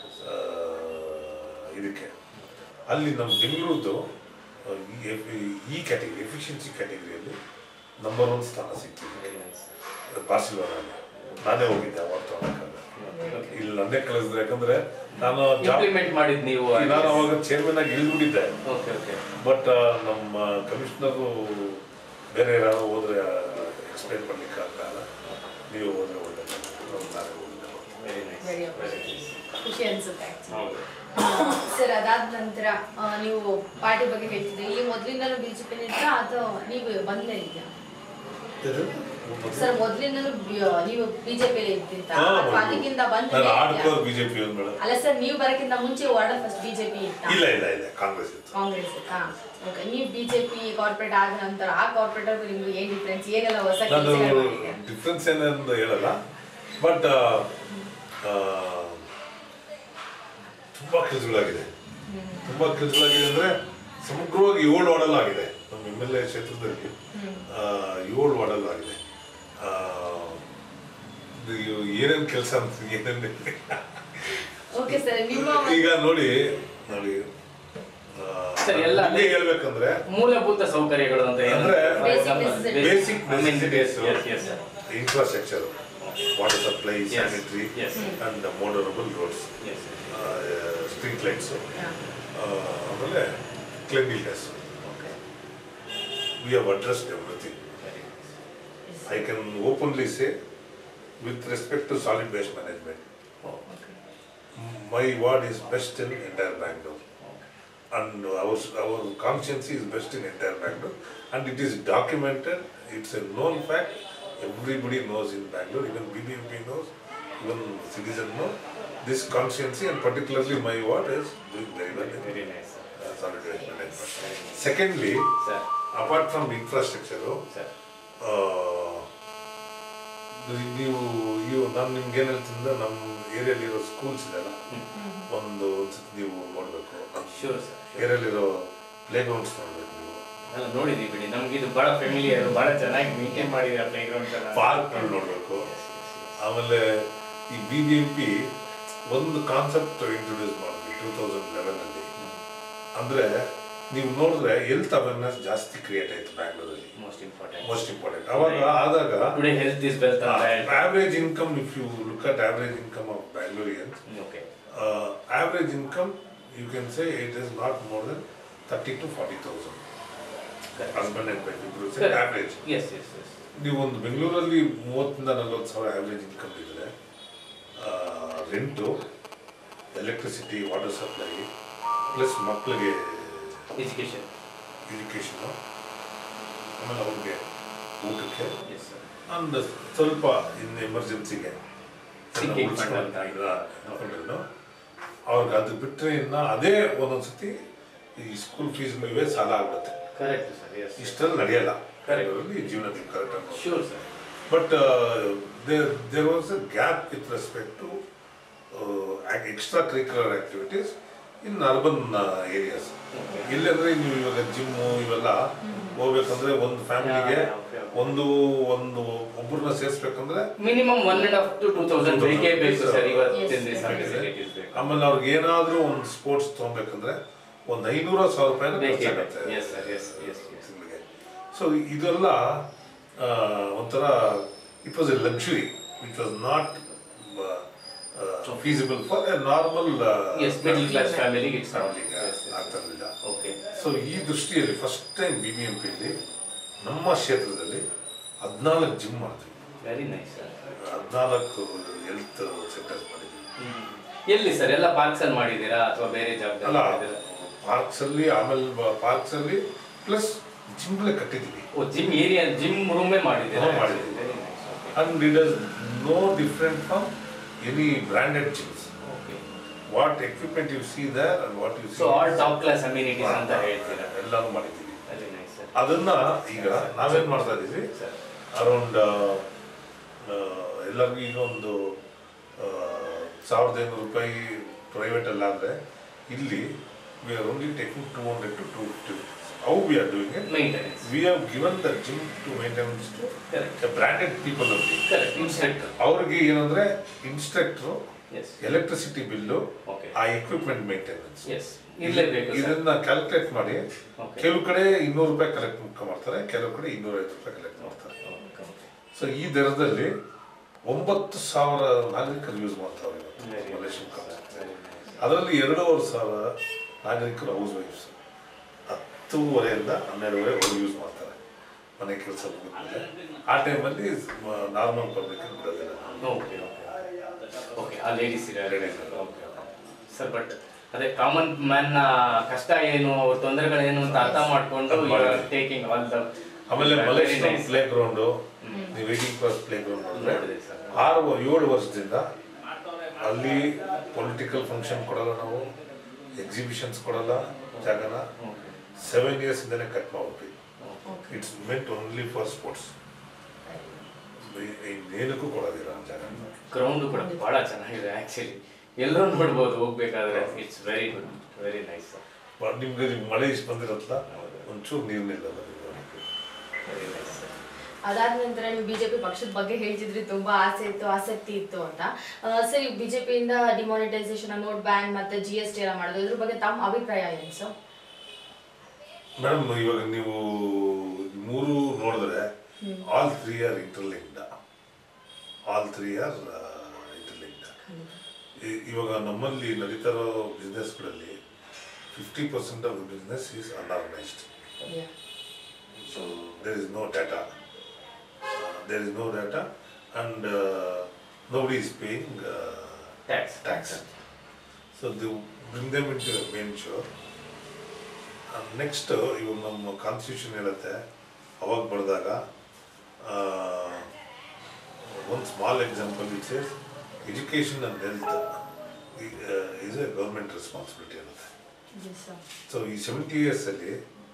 ಇದಕ್ಕೆ ಅಲ್ಲಿ ನಮ್ಮ ಬೆಂಗಳೂರದು ಈ ಕ್ಯಾಟಗರಿ ಎಫಿಷಿಯನ್ಸಿ ಕ್ಯಾಟಗರಿಯಲ್ಲಿ ನಂಬರ್ ಒನ್ ಸ್ಥಾನ ಸಿಕ್ತಿದೆ ವೆರಿ ನೈಸ್ ಬಾರ್ಸಿಲೋನಲ್ಲಿ ನಾನೇ ಹೋಗಿದ್ದೆ ಅವಾರ್ಡ್ ತಗೊಳಕ್ಕಾಗ ಇಲ್ಲಿ ನನ್ನೇ ಕಳಿಸಿದ್ರು ಯಾಕಂದ್ರೆ ನಾನು ಜಾಬ್ ಇಂಪ್ಲಿಮೆಂಟ್ ಮಾಡಿದ್ ನೀವು ನಾನು ಅವಾಗ ಚೇರ್ಮನ್ ಆಗಿ ಇಳಿದ್ಬಿಟ್ಟಿದ್ದೆ ಓಕೆ ಓಕೆ ಬಟ್ ನಮ್ಮ ಕಮಿಷನರು ಬೇರೆ ಯಾರು ಹೋದ್ರೆ ಎಕ್ಸ್ಪ್ಲೈನ್ ಮಾಡ್ಲಿಕ್ಕೆ ಆಗಲ್ಲ ನೀವು ಹೋದ್ರೆ ಒಳ್ಳೆಯದು ನಾವು ನಾನೇ ಹೋಗಿದ್ದೆ very nice Very very nice ಖುಷಿ ಅನ್ಸುತ್ತೆ ಹೌದು ಸರ್ ಅದಾದ ನಂತರ ಆ, ನೀವು ಪಾರ್ಟಿ ಬಗ್ಗೆ ಹೇಳ್ತಿದ್ರಿ ಇಲ್ಲಿ ಮೊದಲಿಂದಲೂ ಬಿಜೆಪಿ ಇದ್ರ ಅಥವಾ ನೀವು ಬಂದೇ ಇದೆಯಾ ಸರ್ ಮೊದಲಿಂದಲೂ ನೀವು ಬಿಜೆಪಿಯಲ್ಲಿ ಇರ್ತಿತ್ತ ಹಾ, ಅಥವಾ ಹೌದು. ಅದಕ್ಕಿಂತ ಬಂದ ನಾನು ಆಡ್ಕೋರ್ ಬಿಜೆಪಿ ಮೇಡಮ್ ಅಲ್ಲ ಸರ್ ನೀವು ಬರಕ್ಕಿಂತ ಮುಂಚೆ ವಾರ್ಡ್ ಫಸ್ಟ್ ಬಿಜೆಪಿ ಇತ್ತ ಇಲ್ಲ ಇಲ್ಲ ಇಲ್ಲ ಕಾಂಗ್ರೆಸ್ ಇತ್ತು ಕಾಂಗ್ರೆಸ್ ಇತ್ತಾ ಓಕೆ ನೀವು ಬಿಜೆಪಿ ಕಾರ್ಪೊರೇಟ್ ಆದ ನಂತರ ಆ ಕಾರ್ಪೊರೇಟ್ ಅವ್ರಿಗೆ ನಿಮ್ಗೆ ಏನ್ ಡಿಫ್ರೆನ್ಸ್ ಏನೆಲ್ಲ ಹೊಸ ನಾನು ಕೆಲಸಗಳು ಮಾಡಿದೆ ಡಿಫ್ರೆನ್ಸ್ ಏನಂತ ಹೇಳಲ್ಲ ಬಟ್ ತುಂಬಾ ಕೆಲಸಗಳಾಗಿದೆ ತುಂಬಾ ಕೆಲಸಗಳಾಗಿದೆ ಅಂದ್ರೆ ಸಮಗ್ರವಾಗಿ ಏಳು ವಾರ್ಡಲ್ ಆಗಿದೆ ನಮ್ಮ ಎಮ್ ಎಲ್ ಎ ಕ್ಷೇತ್ರದಲ್ಲಿ ಆ, ಏಳು ವಾರ್ಡಲ್ ಆಗಿದೆ ಆ, ಇದು ಏನೇನ್ ಕೆಲಸ ಅಂತ ಏನೇನು ಓಕೆ ಸರ್ ನಿಮ್ಮ ಈಗ ನೋಡಿ ನೋಡಿ ಆ, Sir, ಎಲ್ಲ ನಿಮ್ಗೆ ಹೇಳ್ಬೇಕಂದ್ರೆ ಮೂಲಭೂತ ಸೌಕರ್ಯಗಳು ಅಂತ ಅಂದ್ರೆ Basic necessities. Basic necessities yes, yes, sir. Infrastructure water supply Yes, sanitary yes. And motorable roads Yes, sir. Street lights Yeah. ಆಮೇಲೆ cleanliness Okay. We have addressed everything Very nice. I can openly say, with respect to solid waste management, Oh, my ward is best in entire Bangalore. okay. And our, our conscience is best in entire Bangalore. And it is documented, it's a known fact, everybody knows in Bangalore, even BBMP knows, even citizen know. This consciency and particularly my ward is doing very well in Very nice, sir. uh, solid waste management. Very nice. Secondly, Sir, apart from infrastructure, sir. ಆ, ನೀವು ಇವು ನಾನು ನಿಮ್ಗೆ ಏನು ಹೇಳ್ತೀನಿ ನಮ್ಮ ಏರಿಯಲ್ಲಿರೋ schools ಇದೆಲ್ಲ ಒಂದು ಒಂದ್ಸತಿ ನೀವು ನೋಡಬೇಕು Sure, sir. ಏರಿಯಲ್ಲಿರೋ ಪ್ಲೇ ಗ್ರೌಂಡ್ಸ್ ನೋಡ್ಬೇಕು ನೀವು ಅಲ್ಲ ನೋಡಿದೀವಿ ಬಿಡಿ ನಮ್ಗೆ ಇದು ಬಹಳ ಫೆಮಿಲಿಯರ್ ಬಹಳ ಚೆನ್ನಾಗಿ ಮೇಂಟೈನ್ ಮಾಡಿದ್ದಾರೆ ಪ್ಲೇ ಗ್ರೌಂಡ್ ಎಲ್ಲ ಪಾರ್ಕ್ಗಳು ನೋಡಬೇಕು ಆಮೇಲೆ ಈ ಬಿ ಬಿ ಎಂ ಪಿ ಒಂದು ಕಾನ್ಸೆಪ್ಟ್ ಇಂಟ್ರೊಡ್ಯೂಸ್ ಮಾಡಿದ್ವಿ ಟೂ ತೌಸಂಡ್ ಲೆವೆನಲ್ಲಿ ಅಂದರೆ ನೀವು ನೋಡಿದ್ರೆ ಹೆಲ್ತ್ ಅವೇರ್ನೆಸ್ ಜಾಸ್ತಿ ಕ್ರಿಯೇಟ್ ಆಯ್ತು ಬ್ಯಾಂಗ್ಳೂರಲ್ಲಿ ಮೋಸ್ಟ್ ಇಂಪಾರ್ಟೆಂಟ್ ಮೋಸ್ಟ್ ಇಂಪಾರ್ಟೆಂಟ್ ಅವಾಗ ಆದಾಗ ಟುಡೇ ಹೆಲ್ತ್ ಇಸ್ ವೆಲ್ತ್ ಅಂತ ಹೇಳ್ತಾರೆ average income, if you look at average income of Bangaloreans, okay uh, average income, you can say it is not more than 30 to 40,000. Husband and wife, if you say average. Yes yes yes ನೀವು ಒಂದು ಬೆಂಗಳೂರಲ್ಲಿ ಮೂವತ್ತರಿಂದ ನಲ್ವತ್ತು ಸಾವಿರ average income ಇದ್ರೆ rent electricity water supply plus ಮಕ್ಕಳಿಗೆ education education ಆಮೇಲೆ ಅವ್ರಿಗೆ ಊಟಕ್ಕೆ ಎಸ್ ಸರ್ ಅಂಡ್ ಸ್ವಲ್ಪ ಇನ್ನು ಎಮರ್ಜೆನ್ಸಿಗೆ Sinking fund ಅಂತ. ಅವ್ರಿಗೆ ಅದು ಬಿಟ್ಟರೆ ಇನ್ನು ಅದೇ ಒಂದೊಂದ್ಸತಿ ಈ ಸ್ಕೂಲ್ ಫೀಸ್ ಇವೇ ಸಾಲ ಆಗ್ಬಿಡುತ್ತೆ ಕರೆಕ್ಟ್ ಸರ್ ಎಸ್ ಇಷ್ಟರಲ್ಲಿ ನಡೆಯಲ್ಲ Correct. ಈ ಜೀವನದಲ್ಲಿ correct sure sir but there was a gap with respect to extra curricular activities in urban areas Okay. ಇಲ್ಲಂದ್ರೆ ನೀವು ಇವಾಗ ಜಿಮ್ಮು ಇವೆಲ್ಲ ಹೋಗ್ಬೇಕಂದ್ರೆ ಒಂದು ಫ್ಯಾಮಿಲಿಗೆ Yeah, okay, okay. ಒಂದು ಒಂದು ಒಬ್ಬರನ್ನ ಸೇರಿಸ್ಬೇಕಂದ್ರೆ minimum one and half to two thousand ಬೇಕೇ ಬೇಕು ಸರ್ ಇವತ್ತಿನ Yes, ದಿವಸ definitely. ಫೆಸಿಲಿಟೀಸ್ ಬೇಕು ಆಮೇಲೆ ಅವ್ರಿಗೆ ಏನಾದ್ರೂ ಒಂದು ಸ್ಪೋರ್ಟ್ಸ್ ತೊಗೊಬೇಕಂದ್ರೆ ಒಂದು ಐನೂರ ಸಾವಿರ ರೂಪಾಯಿ ಬೇಕೇ ಬೇಕು yes sir yes yes yes so ಇದೆಲ್ಲ ಆ, ಒಂಥರ it was a luxury which was not feasible for a normal yes middle class ಫ್ಯಾಮಿಲಿಗೆ ಇಟ್ಸ್ ಆಗ್ತಾ ಇರಲಿಲ್ಲ ಓಕೆ ಸೊ ಈ ದೃಷ್ಟಿಯಲ್ಲಿ first time B B M ಪಿಯಲ್ಲಿ ನಮ್ಮ ಕ್ಷೇತ್ರದಲ್ಲಿ ಹದಿನಾಲ್ಕು ಜಿಮ್ ಮಾಡ್ತೀವಿ ವೆರಿ ನೈಸ್ ಸರ್ ಹದಿನಾಲ್ಕು ಹೆಲ್ತ್ ಸೆಂಟರ್ಸ್ ಮಾಡಿದ್ವಿ ಎಲ್ಲಿ ಸರ್ ಎಲ್ಲ ಪಾರ್ಕ್ಸ್ ಅಲ್ಲಿ ಮಾಡಿದ್ದೀರಾ ಅಥವಾ ಬೇರೆ ಅಲ್ಲ ಜಾಗದಲ್ಲಿ ಮಾಡಿದ್ದೀರಾ ಪಾರ್ಕ್ಸ್ ಅಲ್ಲಿ ಆಮೇಲೆ ಪಾರ್ಕ್ಸ್ ಅಲ್ಲಿ ಪ್ಲಸ್ ಜಿಮ್ಗಳೇ ಕಟ್ಟಿದ್ವಿ ಓ ಜಿಮ್ ಏರಿಯಾ ಜಿಮ್ ರೂಮೇ ಮಾಡಿದ್ದೀರಾ ಹಾ, ಮಾಡಿದ್ದೀವಿ. Very nice okay and it is no different from any branded gyms okay what equipment you see there and what you so all top class amenities ಅಂತ ಹೇಳ್ತೀರಾ ಎಲ್ಲಾನು ಮಾಡಿದ್ದೀವಿ ವೆರಿ ನೈಸ್ ಸರ್ ಅದನ್ನ ಈಗ ನಾವೇನ್ ಮಾಡ್ತಾ ಇದೀವಿ ಸರ್ ಅರೌಂಡ್ ಎಲ್ಲರಿಗೂ ಈಗ ಒಂದು ಆ, ಸಾವಿರದ ಐನೂರು ರೂಪಾಯಿ ಪ್ರೈವೇಟ್ ಅಲ್ಲಾದ್ರೆ ಇಲ್ಲಿ we are only taking two hundred to two fifty how we are doing it maintenance we have given the gym to maintenance to correct branded people ಅಲ್ಲಿ ಕರೆಕ್ಟ್ ಇನ್ಸ್ಟ್ರಕ್ಟರ್ ಅವ್ರಿಗೆ ಏನಂದ್ರೆ instructor yes electricity bill okay ಆ equipment maintenance yes ಇರಲೇಬೇಕು sir ಇದನ್ನ calculate ಮಾಡಿ Okay. ಕೆಲವು ಕಡೆ ಇನ್ನೂರು ರೂಪಾಯಿ ಕಲೆಕ್ಟ್ ಮಾಡ್ತಾರೆ ಕೆಲವು ಕಡೆ ಇನ್ನೂರ ಐವತ್ತು ರೂಪಾಯಿ ಕಲೆಕ್ಟ್ ಮಾಡ್ತಾರೆ ಸೊ ಈ ದರದಲ್ಲಿ ಒಂಬತ್ತು ಸಾವಿರ ನಾಗರಿಕರು ಯೂಸ್ ಮಾಡ್ತಾರೆ Very Malaysian nice, company sir. Very nice. ಅದರಲ್ಲಿ ಎರಡೂವರೆ ಸಾವಿರ ನಾಗರಿಕರು ಹೌಸ್ ವೈಫ್ಸ್ ಹತ್ತೂವರೆಯಿಂದ ಹನ್ನೆರಡುವರೆ ಅವರು ಯೂಸ್ ಮಾಡ್ತಾರೆ ಮನೆ ಕೆಲಸ ಮುಗಿದ್ಮೇಲೆ ಆ ಟೈಮಲ್ಲಿ ನಾರ್ಮಲ್ ಪಬ್ಲಿಕ್ ಬಿಡೋದಿಲ್ಲ ಓಕೆ ಓಕೆ ಓಕೆ ಆ ಲೇಡೀಸ್ ಇದ್ದಾರೆ ಓಕೆ ಸರ್ ಬಟ್ ಅದೇ ಕಾಮನ್ ಮ್ಯಾನ್ ನ ಕಷ್ಟ ಏನು ಅವ್ರ ತೊಂದರೆಗಳೇನು ಅಂತ ಅರ್ಥ ಮಾಡ್ಕೊಂಡು ಅರ್ಥ ಮಾಡಿ. ಟೇಕಿಂಗ್ ಆಲ್ ದ ಆಮೇಲೆ ಮಲೇಷಿಯನ್ ಪ್ಲೇ ಗ್ರೌಂಡು ನೀವು ಏಯ್ಟೀನ್ ಕ್ಲಾಸ್ ಪ್ಲೇ ಗ್ರೌಂಡ್ ನೋಡಿದ್ರೆ ನೋಡಿದೆ ಸರ್ ಆರು ಏಳು ವರ್ಷದಿಂದ ಅಲ್ಲಿ ಪೊಲಿಟಿಕಲ್ ಫಂಕ್ಷನ್ ಕೊಡಲ್ಲ ನಾವು ಎಕ್ಸಿಬಿಷನ್ಸ್ ಕೊಡಲ್ಲ ಜಾಗನ ಓಕೆ ಸೆವೆನ್ ಇಯರ್ಸ್ ಇಂದನೇ ಕಟ್ ಮಾಡ್ಬಿಟ್ವಿ okay it's meant only for sports ಇನ್ನೇನಕ್ಕೂ ಕೊಡೋದಿಲ್ಲ ಆ ಜಾಗ ಗ್ರೌಂಡ್ ಕೂಡ ಬಹಳ ಚೆನ್ನಾಗಿದೆ ಆಕ್ಚುಲಿ ಎಲ್ಲರೂ ನೋಡ್ಬೋದು ಹೋಗ್ಬೇಕಾದ್ರೆ it's very good very nice sir but ನಿಮ್ಗೆ ನಿಮ್ಗೆ ಮಳೆ ಇಷ್ಟು ಬಂದಿರತ್ತಲ್ಲ ಒಂಚೂರು ನೀರು ನಿಲ್ಲಲ್ಲ ವೆರಿ ನೈಸ್ ಸರ್ ಅದಾದ ನಂತರ ನೀವು ಬಿಜೆಪಿ ಪಕ್ಷದ ಬಗ್ಗೆ ಹೇಳ್ತಿದ್ರಿ ತುಂಬಾ ಆಸೆ ಇತ್ತು ಆಸಕ್ತಿ ಇತ್ತು ಅಂತ ಆ, ಸರಿ ಬಿಜೆಪಿಯಿಂದ ಡಿಮಾನಿಟೈಸೇಷನ್ ನೋಟ್ ಬ್ಯಾನ್ ಮತ್ತೆ ಜಿ ಎಸ್ ಟಿ ಎಲ್ಲ ಮಾಡೋದು ಇದ್ರ ಬಗ್ಗೆ ತಮ್ಮ ಅಭಿಪ್ರಾಯ ಏನು ಸರ್ ಮೇಡಮ್ ಇವಾಗ ನೀವು ಮೂರು ನೋಡಿದ್ರೆ all three are interlinked all three are interlinked ಇವಾಗ ನಮ್ಮಲ್ಲಿ ನಡೀತಾ ಇರೋ ಬಿಸ್ನೆಸ್ಗಳಲ್ಲಿ fifty percent of the business is unorganised so there is no data there is no data and nobody is paying tax tax so the bring them in to main shore next ಇವಾಗ ನಮ್ಮ constitution ಹೇಳುತ್ತೆ ಅವಾಗ ಬರೆದಾಗ ಒಂದು small example it's is education and health is a government responsibility ಅನ್ನುತ್ತೆ so ಈ seventy ಇಯರ್ಸಲ್ಲಿ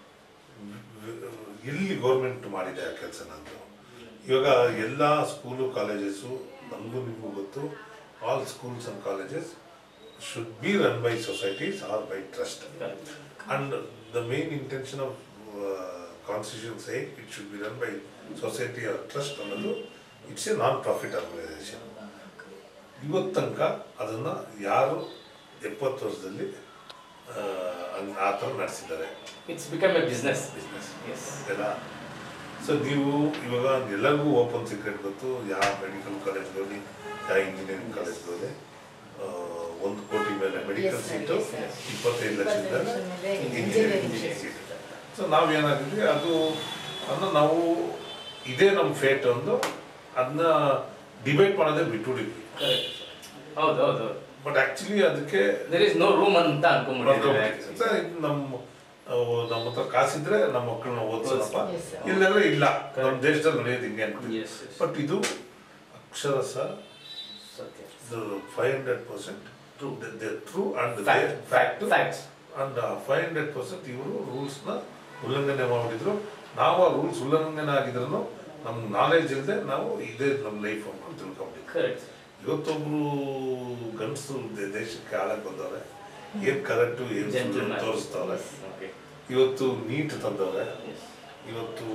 ಎಲ್ಲಿ government ಮಾಡಿದೆ ಆ ಕೆಲಸನ ಅಂತ ಇವಾಗ ಎಲ್ಲ ಸ್ಕೂಲು ಕಾಲೇಜಸ್ಸು ನಮಗೂ ನಿಮಗೂ ಗೊತ್ತು all schools and colleges should be run by societies or by trust and the main intention of constitution say it should be run by society or trust ಅನ್ನೋದು it's a non profit organisation ಇವತ್ತು ತನಕ ಅದನ್ನು ಯಾರು ಎಪ್ಪತ್ತು ವರ್ಷದಲ್ಲಿ ಆ, ಹಂಗ್- ಆ ಥರ ನಡೆಸಿದ್ದಾರೆ it's become a business business yes ಎಲ್ಲ ಸೊ ನೀವು ಇವಾಗ ಎಲ್ಲರಿಗೂ ಓಪನ್ ಸೀಕ್ರೆಟ್ ಗೊತ್ತು ಯಾವ ಮೆಡಿಕಲ್ ಕಾಲೇಜ್ಗೆ ಹೋಗಿ ಯಾವ ಇಂಜಿನಿಯರಿಂಗ್ ಕಾಲೇಜ್ಗೆ ಹೋಗಿ ಆ, ಒಂದು ಕೋಟಿ ಮೇಲೆ medical Yes, sir, seat yes, sir. ಇಪ್ಪತ್ತೈದು ಲಕ್ಷದ ಇಪ್ಪತ್ತೈದು ಲಕ್ಷದ ಮೇಲೆ ಇಂಜಿನಿಯರಿಂಗ್ engineering ಸೀಟ್ ಸೊ ನಾವೇನಾಗಿದ್ವಿ ಅದು ಅದನ್ನ ನಾವು ಇದೇ ನಮ್ಮ ಫೇಟ್ ಒಂದು ಅದನ್ನ ಡಿಬೇಟ್ ಮಾಡೋದೇ ಬಿಟ್ಬಿಟ್ಟಿದ್ವಿ ಹೌದು ಹೌದು ಬಟ್ ಆಕ್ಚುಲಿ ಅದಕ್ಕೆ ದೇರ್ ಇಸ್ ನೋ ರೂಮ್ ಅಂತ ಅನ್ಕೊಂಡ್ಬಿಟ್ಟಿದ್ದೀವಿ ಸರ್, ಇದು ನಮ್ಮ ಅವು ನಮ್ಮ ಹತ್ರ ಕಾಸಿದ್ರೆ ನಮ್ಮ ಮಕ್ಕಳನ್ನ ಓದಿಸೋಣಪ್ಪ Yes, sir. ಇಲ್ಲಾಂದ್ರೆ ಇಲ್ಲ ನಮ್ಮ ದೇಶದಲ್ಲಿ ನಡೆಯೋದು ಹಿಂಗೆ ಅನ್ಕೊಂತೀವಿ Yes, yes. ಬಟ್ ಇದು ಅಕ್ಷರಶಃ ಸತ್ಯ five hundred percent true true and Fact. Fact Facts. And five hundred percent ಇವರು ರೂಲ್ಸ್ನ ಉಲ್ಲಂಘನೆ ಮಾಡಿದ್ರು ನಾವು ಆ ರೂಲ್ಸ್ ಉಲ್ಲಂಘನೆ ಆಗಿದ್ರು ನಮ್ಗೆ ನಾಲೆಜ್ ಇಲ್ಲದೆ ನಾವು ಇದೇ ನಮ್ಮ ಲೈಫ್ ಅಂತ ತಿಳ್ಕೊಂಡಿದ್ವಿ ಕರೆಕ್ಟ್ ಇವತ್ತೊಬ್ರು ಗಂಡಸರು ದೇಶಕ್ಕೆ ಆಳಕ್ಕೆ ಬಂದವ್ರೆ ಏನ್ ಕರೆಕ್ಟು ಏನ್ ಸುಳ್ಳು Gentleman. ತೋರಿಸ್ತವ್ರೆ ಓಕೆ ಇವತ್ತು ನೀಟ್ ತಂದವ್ರೆ ಇವತ್ತು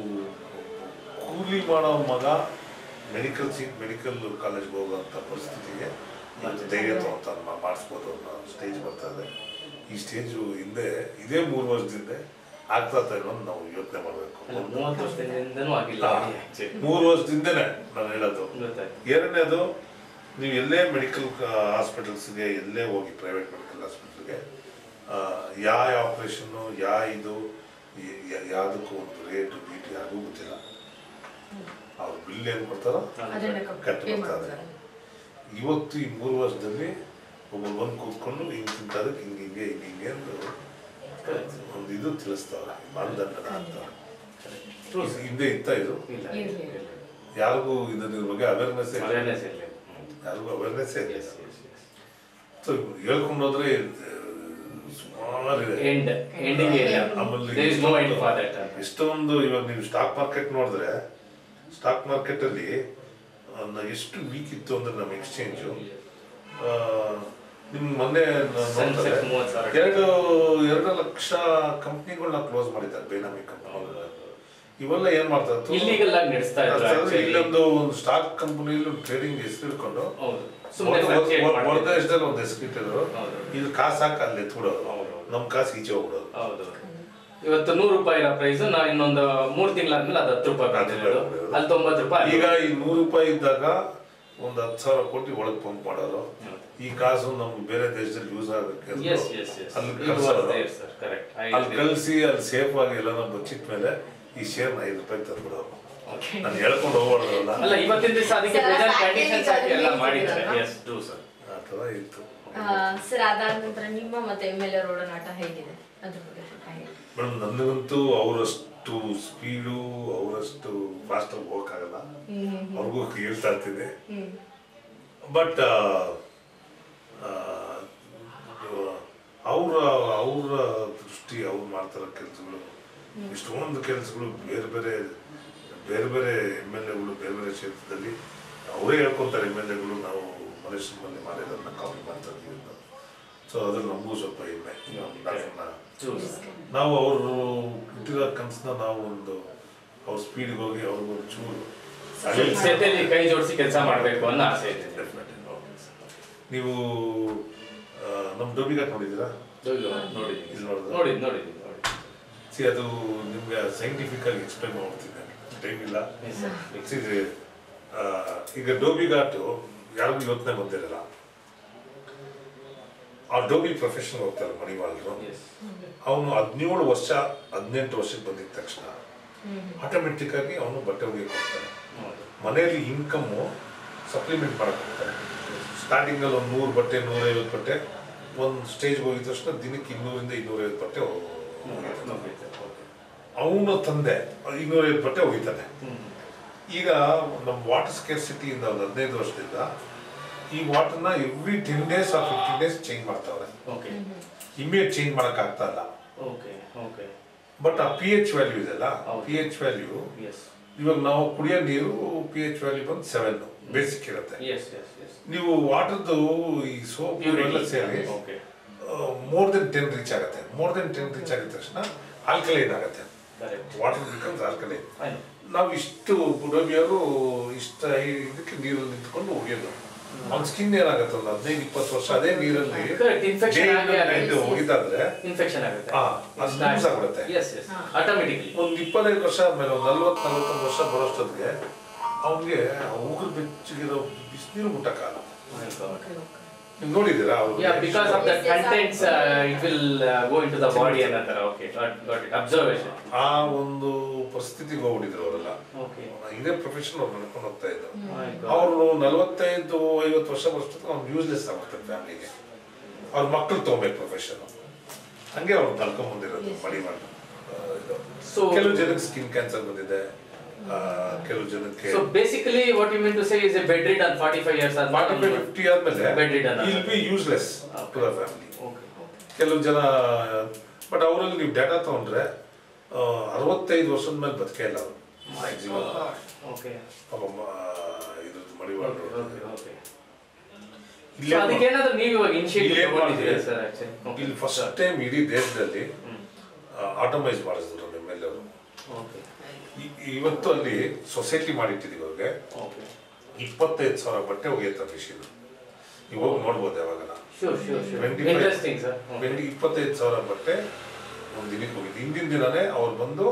ಕೂಲಿ ಮಾಡೋ ಮಗ ಮೆಡಿಕಲ್ ಸೀಟ್ ಮೆಡಿಕಲ್ ಕಾಲೇಜ್ಗೆ ಹೋಗುವಂಥ ಪರಿಸ್ಥಿತಿಗೆ ಇವತ್ತು ಧೈರ್ಯ ತಗೊಂತ ಮಾಡಿಸ್ಬೋದು ಅನ್ನೋ ಸ್ಟೇಜ್ ಬರ್ತಾ ಇದೆ ಈ ಸ್ಟೇಜು ಹಿಂದೆ ಇದೇ ಮೂರು ವರ್ಷದಿಂದ ಆಗ್ತಾ ಇದೆ ಅನ್ನೋದು ನಾವು ಯೋಚನೆ ಮಾಡಬೇಕು ಮೂವತ್ತು ವರ್ಷದಿಂದನೂ ಆಗಿಲ್ಲ ಮೂರು ವರ್ಷದಿಂದನೇ ನಾನು ಹೇಳೋದು ಗೊತ್ತಾಯ್ತು ಎರಡನೇದು ನೀವು ಎಲ್ಲೇ ಮೆಡಿಕಲ್ ಹಾಸ್ಪಿಟಲ್ಸ್ಗೆ ಎಲ್ಲೇ ಹೋಗಿ ಪ್ರೈವೇಟ್ ಮೆಡಿಕಲ್ ಹಾಸ್ಪಿಟಲ್ಗೆ ಯಾವ ಆಪ್ರೇಷನ್ನು ಯಾ ಇದು ಯ- ಯ- ಯಾವುದಕ್ಕೂ ಒಂದು ರೇಟು ಗೀಟು ಯಾರಿಗೂ ಗೊತ್ತಿಲ್ಲ ಅವ್ರು ಬಿಲ್ ಏನು ಕೊಡ್ತಾರೋ ಅದನ್ನ ಕಟ್ ಪೇ ಮಾಡ್ತಾರೆ ಮಾಡ್ತಾರೆ ಇವತ್ತು ಈ ಮೂರು ವರ್ಷದಲ್ಲಿ ಒಬ್ಬರು ಬಂದು ಕೂತ್ಕೊಂಡು ಹಿಂಗೆ ತಿಂತದಕ್ಕೆ ಹಿಂಗೆ ಹಿಂಗೆ ಹಿಂಗೆ ಹಿಂಗೆ ಅಂತ ಒಂದು ಇದು ತಿಳಿಸ್ತಾವ್ರೆ ಮಾನದಂಡನ ಅಂತಾರೆ True, ಇದು ಹಿಂದೆ ಇತ್ತ ಇದು ಇಲ್ಲ ಇರ್ಲಿ. ಯಾರಿಗೂ ಇದ್ರ ಬಗ್ಗೆ ಅವೇರ್ನೆಸ್ ಅವೇರ್ನೆಸ್ ಇರಲಿ ಯಾರಿಗೂ ಅವೇರ್ನೆಸ್ ಇಲ್ಲ ಎಸ್ ಎಸ್ ಎಸ್ ಸೊ ಹೇಳ್ಕೊಂಡು ಹೋದ್ರೆ ಸುಮಾರು ಇದೆ ಎಂಡ್ ಎಂಡಿಂಗ್ ಇಲ್ಲ ಆಮೇಲೆ there is no end for that ಎಷ್ಟೊಂದು ಇವಾಗ ನೀವು ಸ್ಟಾಕ್ ಮಾರ್ಕೆಟ್ ನೋಡಿದ್ರೆ ಸ್ಟಾಕ್ ಮಾರ್ಕೆಟಲ್ಲಿ ಎಷ್ಟು ವೀಕ್ ಇತ್ತು ಅಂದ್ರೆ ನಮ್ಮ ಎಕ್ಸ್ಚೇಂಜು ನಿಮ್ ಮೊನ್ನೆ ನಾನ್ Sensex ನೋಡ್ತಾರೆ, ಮೂವತ್ತು ಸಾವಿರ. ಎರಡು ಎರಡು ಲಕ್ಷ ಕಂಪ್ನಿಗಳನ್ನ ಕ್ಲೋಸ್ ಮಾಡಿದ್ದಾರೆ ಬೇನಾಮಿ ಕಂಪ್ನಿಗಳನ್ನ ಇವೆಲ್ಲ ಏನ್ ಮಾಡ್ತಾರೆ ಇಲ್ಲಿಗೆಲ್ಲ ನಡೆಸ್ತಾ ಇದ್ರು actually. ಇಲ್ಲೊಂದು ಒಂದು ಸ್ಟಾಕ್ ಕಂಪನಿಯಲ್ಲಿ ಟ್ರೇಡಿಂಗ್ ಹೆಸರು ಇಟ್ಕೊಂಡು ಹೌದು ಸುಮ್ಮನೆ fluctuate ಹೊರ ಮಾಡ್ತಿದ್ರು. ದೇಶದಲ್ಲಿ ಒಂದು ಹೆಸರು ಇಟ್ಟಿದ್ರು ಹೌದು. ಇಲ್ಲಿ ಕಾಸು ಹಾಕಿ ಅಲ್ಲಿ ಎತ್ಬಿಡೋದು ಹೌದು. ನಮ್ ಕಾಸು ಈಚೆ ಹೋಗ್ಬಿಡೋದು ಹೌದು ಇವತ್ತು ನೂರು ರೂಪಾಯಿ ಇರೋ ಪ್ರೈಸ್ ನಾ ಇನ್ನೊಂದು ಮೂರು ತಿಂಗಳಾದ್ಮೇಲೆ ಅದು ಹತ್ತು ರೂಪಾಯಿ ಹತ್ತು ಬಂದಿರೋದು ರೂಪಾಯಿ ಬಂದಿರೋದು. ಅಲ್ಲಿ ತೊಂಬತ್ತು ರೂಪಾಯಿ ಈಗ ಈ ನೂರು ರೂಪಾಯಿ ಇದ್ದಾಗ ಒಂದು ಹತ್ತು ಸಾವಿರ ಕೋಟಿ ಒಳಗೆ ಪಂಪ್ ಮಾಡೋರು ಈ ಕಾಸು ನಮ್ಗೆ ಬೇರೆ ದೇಶದಲ್ಲಿ ಯೂಸ್ ಆಗಕ್ಕೆ ಅಂತ ಎಸ್ ಎಸ್ ಎಸ್ ಅಲ್ಲಿ ಕಳ್ಸೋರು. ಸರ್ ಕರೆಕ್ಟ್ ಅಲ್ಲಿ ಕಳಿಸಿ ಅಲ್ಲಿ ಸೇಫ್ ಆಗಿ ಎಲ್ಲ ಬಚ್ಚಿಟ್ಟ ಮೇಲೆ ಈ ಶೇರ್ ಐದು ರೂಪಾಯಿ ತಂದ್ಬಿಡೋರು ನಾನು ಹೇಳ್ಕೊಂಡು ಹೋಗ್ಬಾರ್ದಲ್ಲ ಅಲ್ಲ ಇವತ್ತಿನ ದಿವಸ ಅದಕ್ಕೆ Sir, ಪ್ರೆಸೆಂಟ್ factory ಕಂಡೀಷನ್ಸ್ ಹಾಕಿ ಎಲ್ಲ ಅದನ್ನ ಮಾಡಿದ್ದಾರೆ ಹೇಳ್ತಿದ್ದೀರಲ್ಲ? ಎಸ್ ಟ್ರೂ ಸರ್ ಆ ಥರ ಇತ್ತು ಸರ್ ಅದಾದ ನಂತರ ನಿಮ್ಮ ಮತ್ತೆ ಎಮ್ ಎಲ್ ಎ ಒಡನಾಟ ಹೇಗಿದೆ ಅದ್ರ ಬಗ್ಗೆ ಸ್ವಲ್ಪ ಹೇಳಿ ಮೇಡಮ್ ನನಗಂತೂ ಅವರಷ್ಟು ಸ್ಪೀಡು ಅವರಷ್ಟು ಫಾಸ್ಟಾಗಿ ಹೋಗೋಕ್ಕಾಗಲ್ಲ ಅವ್ರಿಗೂ ಹೇಳ್ತಾ ಇರ್ತೀನಿ ಹ್ಮ್ ಬಟ್ ಅವರ ಅವರ ದೃಷ್ಟಿ ಅವ್ರು ಮಾಡ್ತಿರೋ ಕೆಲಸಗಳು ಇಷ್ಟೊಂದು ಕೆಲಸಗಳು ಬೇರೆ ಬೇರೆ ಬೇರೆ ಬೇರೆ ಎಮ್ ಎಲ್ ಎಗಳು ಬೇರೆ ಬೇರೆ ಕ್ಷೇತ್ರದಲ್ಲಿ ಅವರೇ ಹೇಳ್ಕೊತಾರೆ ಎಮ್ ಎಲ್ ಎಗಳು ನಾವು ಮಲೇಶ್ವರದಲ್ಲಿ ಮಾಡಿರೋದನ್ನ ಕಾಪಿ ಮಾಡ್ತಾ ಇದ್ದೀವಿ ಅಂತ ಸೊ ಅದ್ರಲ್ಲಿ ನಮಗೂ ಸ್ವಲ್ಪ ಹೆಮ್ಮೆ ಡಾಕ್ಟರ್ನ ಟ್ರೂ ನಾವು ಅವರು ಇಟ್ಟಿರೋ ಕನಸನ್ನ ನಾವು ಒಂದು ಅವ್ರ ಸ್ಪೀಡ್ಗೆ ಹೋಗಿ ಅವ್ರಿಗೂ ಚೂರು ಜೊತೆಲಿ ಕೈ ಜೋಡಿಸಿ ಕೆಲಸ ಮಾಡಬೇಕು ಅನ್ನೋ ಆಸೆ ಇದೆ Definitely. ನೀವು ಆ, ನಮ್ಮ ಡೋಬಿಘಾಟ್ ನೋಡಿದ್ದೀರಾ ನೋಡಿದ್ದೀನಿ ಇಲ್ಲಿ ನೋಡಿದ್ರಾ? ನೋಡಿದ್ ನೋಡಿದ್ದೀನಿ ನೋಡಿ ಸಿ ಅದು ನಿಮ್ಗೆ ಸೈಂಟಿಫಿಕ್ ಆಗಿ ಎಕ್ಸ್ಪ್ಲೈನ್ ಮಾಡ್ತಿದ್ದೆ ಟೈಮ್ ಇಲ್ಲ See, ಆ, ಈಗ ಡೋಬಿ ಘಾಟು ಯಾರಿಗೂ ಯೋಚನೆ ಬಂದಿರಲ್ಲ ಆ ಡೋಬಿ ಪ್ರೊಫೆಷನ್ ಹೋಗ್ತಾರೆ ಮಣಿವಾಳರು ಎಸ್ ಅವನು ಹದಿನೇಳು ವರ್ಷ ಹದಿನೆಂಟು ವರ್ಷಕ್ಕೆ ಬಂದಿದ ತಕ್ಷಣ ಆಟೋಮೆಟಿಕ್ ಆಗಿ ಅವನು ಬಟ್ಟೆ ಒಗೆಯಕ್ಕೆ ಹೋಗ್ತಾನೆ ಹೌದು ಮನೆಯಲ್ಲಿ ಇನ್ಕಮ್ಮು ಸಪ್ಲಿಮೆಂಟ್ ಮಾಡಕ್ಕೆ ಹೋಗ್ತಾನೆ ಸ್ಟಾರ್ಟಿಂಗಲ್ಲಿ ಒಂದು ನೂರು ಬಟ್ಟೆ ನೂರೈವತ್ತು ಬಟ್ಟೆ ಒಂದು ಸ್ಟೇಜ್ಗೆ ಹೋಗಿದ ತಕ್ಷಣ ದಿನಕ್ಕೆ ಇನ್ನೂರಿಂದ ಇನ್ನೂರೈವತ್ತು ಬಟ್ಟೆ ಮುಗೀತು. Okay. ಅವನ ತಂದೆ ಇನ್ನೂರೈವತ್ತು ಬಟ್ಟೆ ಒಗಿತಾನೆ ಹ್ಮ್. ಈಗ ನಮ್ಮ ವಾಟರ್ ಸ್ಕೇರ್ಸಿಟಿಯಿಂದ ಒಂದು ಹದಿನೈದು ವರ್ಷದಿಂದ ಈ ವಾಟರ್ನ every ten days or fifteen days change ಮಾಡ್ತಾವ್ರೆ Okay. ಇಮಿಡಿಯೇಟ್ ಚೇಂಜ್ ಮಾಡಕ್ ಆಗ್ತಾ ಇಲ್ಲ Okay. Okay. ಬಟ್ ಆ ಪಿ ಎಚ್ ವ್ಯಾಲ್ಯೂ ಇದೆಲ್ಲ ಹೌದು. P H value Yes. ಇವಾಗ ನಾವು ಕುಡಿಯೋ ನೀರು ಪಿ ಎಚ್ ವ್ಯಾಲ್ಯೂ ಬಂದು ಸೆವೆನ್ ಬೇಸಿಕ್ ಇರುತ್ತೆ Yes, yes, yes. ನೀವು ವಾಟರ್ದು ಈ ಸೋಪ್ Purity. ಎಲ್ಲ ಸೇರಿ Okay. More than ten reach ಆಗುತ್ತೆ ಮೋರ್ ದೆನ್ ಟೆನ್ ರೀಚ್ ಆಗಿದ ತಕ್ಷಣ ಆಲ್ಕಲೈನ್ ಆಗುತ್ತೆ Correct. Water becomes alkaline I know. ನಾವು ಇಷ್ಟು ಬುಡಬಿಯರು ಇಷ್ಟ ಇದಕ್ಕೆ ನೀರಲ್ಲಿ ನಿಂತ್ಕೊಂಡು ಒಗೆಯೋದು ಅವ್ನ ಸ್ಕಿನ್ ಏನಾಗುತ್ತೆ ಒಂದು ಹದಿನೈದು ಇಪ್ಪತ್ತು ವರ್ಷ ಅದೇ ನೀರಲ್ಲಿ Correct. Infection day ಆಗಿ and night ಆಗುತ್ತೆ. ಒಗಿತಾದ್ರೆ Infection ಆಗುತ್ತೆ. ಹಾ, ಅದು loose ಆಗ್ಬಿಡುತ್ತೆ. Yes, yes. Automatically. ಒಂದು ಇಪ್ಪತ್ತೈದು ವರ್ಷ ಆದ್ಮೇಲೆ ಒಂದು ನಲ್ವತ್ತು ನಲ್ವತ್ತೊಂದು ವರ್ಷ ಬರೋಷ್ಟೊತ್ತಿಗೆ ಅವನಿಗೆ ಉಗುರು ಬೆಚ್ಚಗಿರೋ ಬಿಸಿನೀರು ಮುಟ್ಟಕ್ಕಾಗಲ್ಲ My God. ನೀವು ನೋಡಿದ್ದೀರಾ ಅವ್ರು Yeah, because of the contents, uh, it will uh, go into the body and other. Okay, got, got it. Observation. ಆ ಒಂದು ಪರಿಸ್ಥಿತಿಗೆ ಹೋಗ್ಬಿಟ್ಟಿದ್ರು ಅವರೆಲ್ಲ Okay. ಇದೇ ಪ್ರೊಫೆಷನ್ ಅವ್ರು ನಡ್ಕೊಂಡು ಹೋಗ್ತಾ ಇದ್ರು My God. ಅವರು ನಲವತ್ತೈದು ಐವತ್ತು ವರ್ಷ ಬರೋಷ್ಟೊತ್ತಿಗೆ ಅವ್ನು ಯೂಸ್ಲೆಸ್ ಆಗ್ಬಿಡ್ತಾರೆ ಫ್ಯಾಮಿಲಿಗೆ ಅವ್ರ ಮಕ್ಕಳು ತೊಗೊಬೇಕು ಪ್ರೊಫೆಷನ್ ಹಂಗೆ ಅವ್ರು ನಡ್ಕೊಂಡ್ ಬಂದಿರೋದು ಮಡಿ ಮಾಡಿ So- ಕೆಲವು ಜನಕ್ಕೆ ಸ್ಕಿನ್ ಕ್ಯಾನ್ಸರ್ ಬಂದಿದೆ ಆ, ಕೆಲವು ಜನಕ್ಕೆ So basically, what you mean to say is a bedridden 45 years or forty five fifty ಆದ್ಮೇಲೆ Bedridden will be useless to the family Okay. ಕೆಲವು ಜನ ಬಟ್ ಅವರಲ್ಲಿ ನೀವು ಡೇಟಾ ತಗೊಂಡ್ರೆ ಆ, ಅರವತ್ತೈದು ವರ್ಷದ ಮೇಲೆ ಬದುಕೇ ಇಲ್ಲ ಅವರು ಮ್ಯಾಕ್ಸಿಮಮ್ Okay. ಪಾಪ ಮ- ಇದ್ರದ್ದು Okay, ಮಡಿವಾಳರು okay, okay. ಇಲ್ಲೇ So ಅದಕ್ಕೇನಾದ್ರೂ ನೀವು ಇವಾಗ ಇನಿಷಿಯೇಟಿವ್ ಇಲ್ಲೇ ತಗೊಂಡಿದ್ದೀರಾ ಮಾಡಿದ್ರೆ ಸರ್ ಆಕ್ಚುಲಿ ಇಲ್ಲಿ ಫಸ್ಟ್ ಟೈಮ್ ಇಡೀ ದೇಶದಲ್ಲಿ ಹ್ಮ್. ಆಟೋಮೈಸ್ ಮಾಡಿಸಿದ್ರು ಎಮ್ ಎಲ್ ಅವರು ಓಕೆ ಇವತ್ತು ಅಲ್ಲಿ ಸೊಸೈಟಿ ಮಾಡಿಟ್ಟಿದ್ದೀವಿ ಅವ್ರಿಗೆ ಓಕೆ ಇಪ್ಪತ್ತೈದು ಸಾವಿರ ಬಟ್ಟೆ ಒಗೆಯುತ್ತಾರೆ ಮಿಷಿನ್ ನೀವು ಹೋಗಿ ನೋಡ್ಬೋದು ಯಾವಾಗ sure sure sure 25 interesting sir ಬೆಂಡಿ ಇಪ್ಪತ್ತೈದು ಸಾವಿರ ಬಟ್ಟೆ ಒಂದು ದಿನಕ್ಕೆ ಹೋಗಿದ್ದು ಹಿಂದಿನ ದಿನನೇ ಅವ್ರು ಬಂದು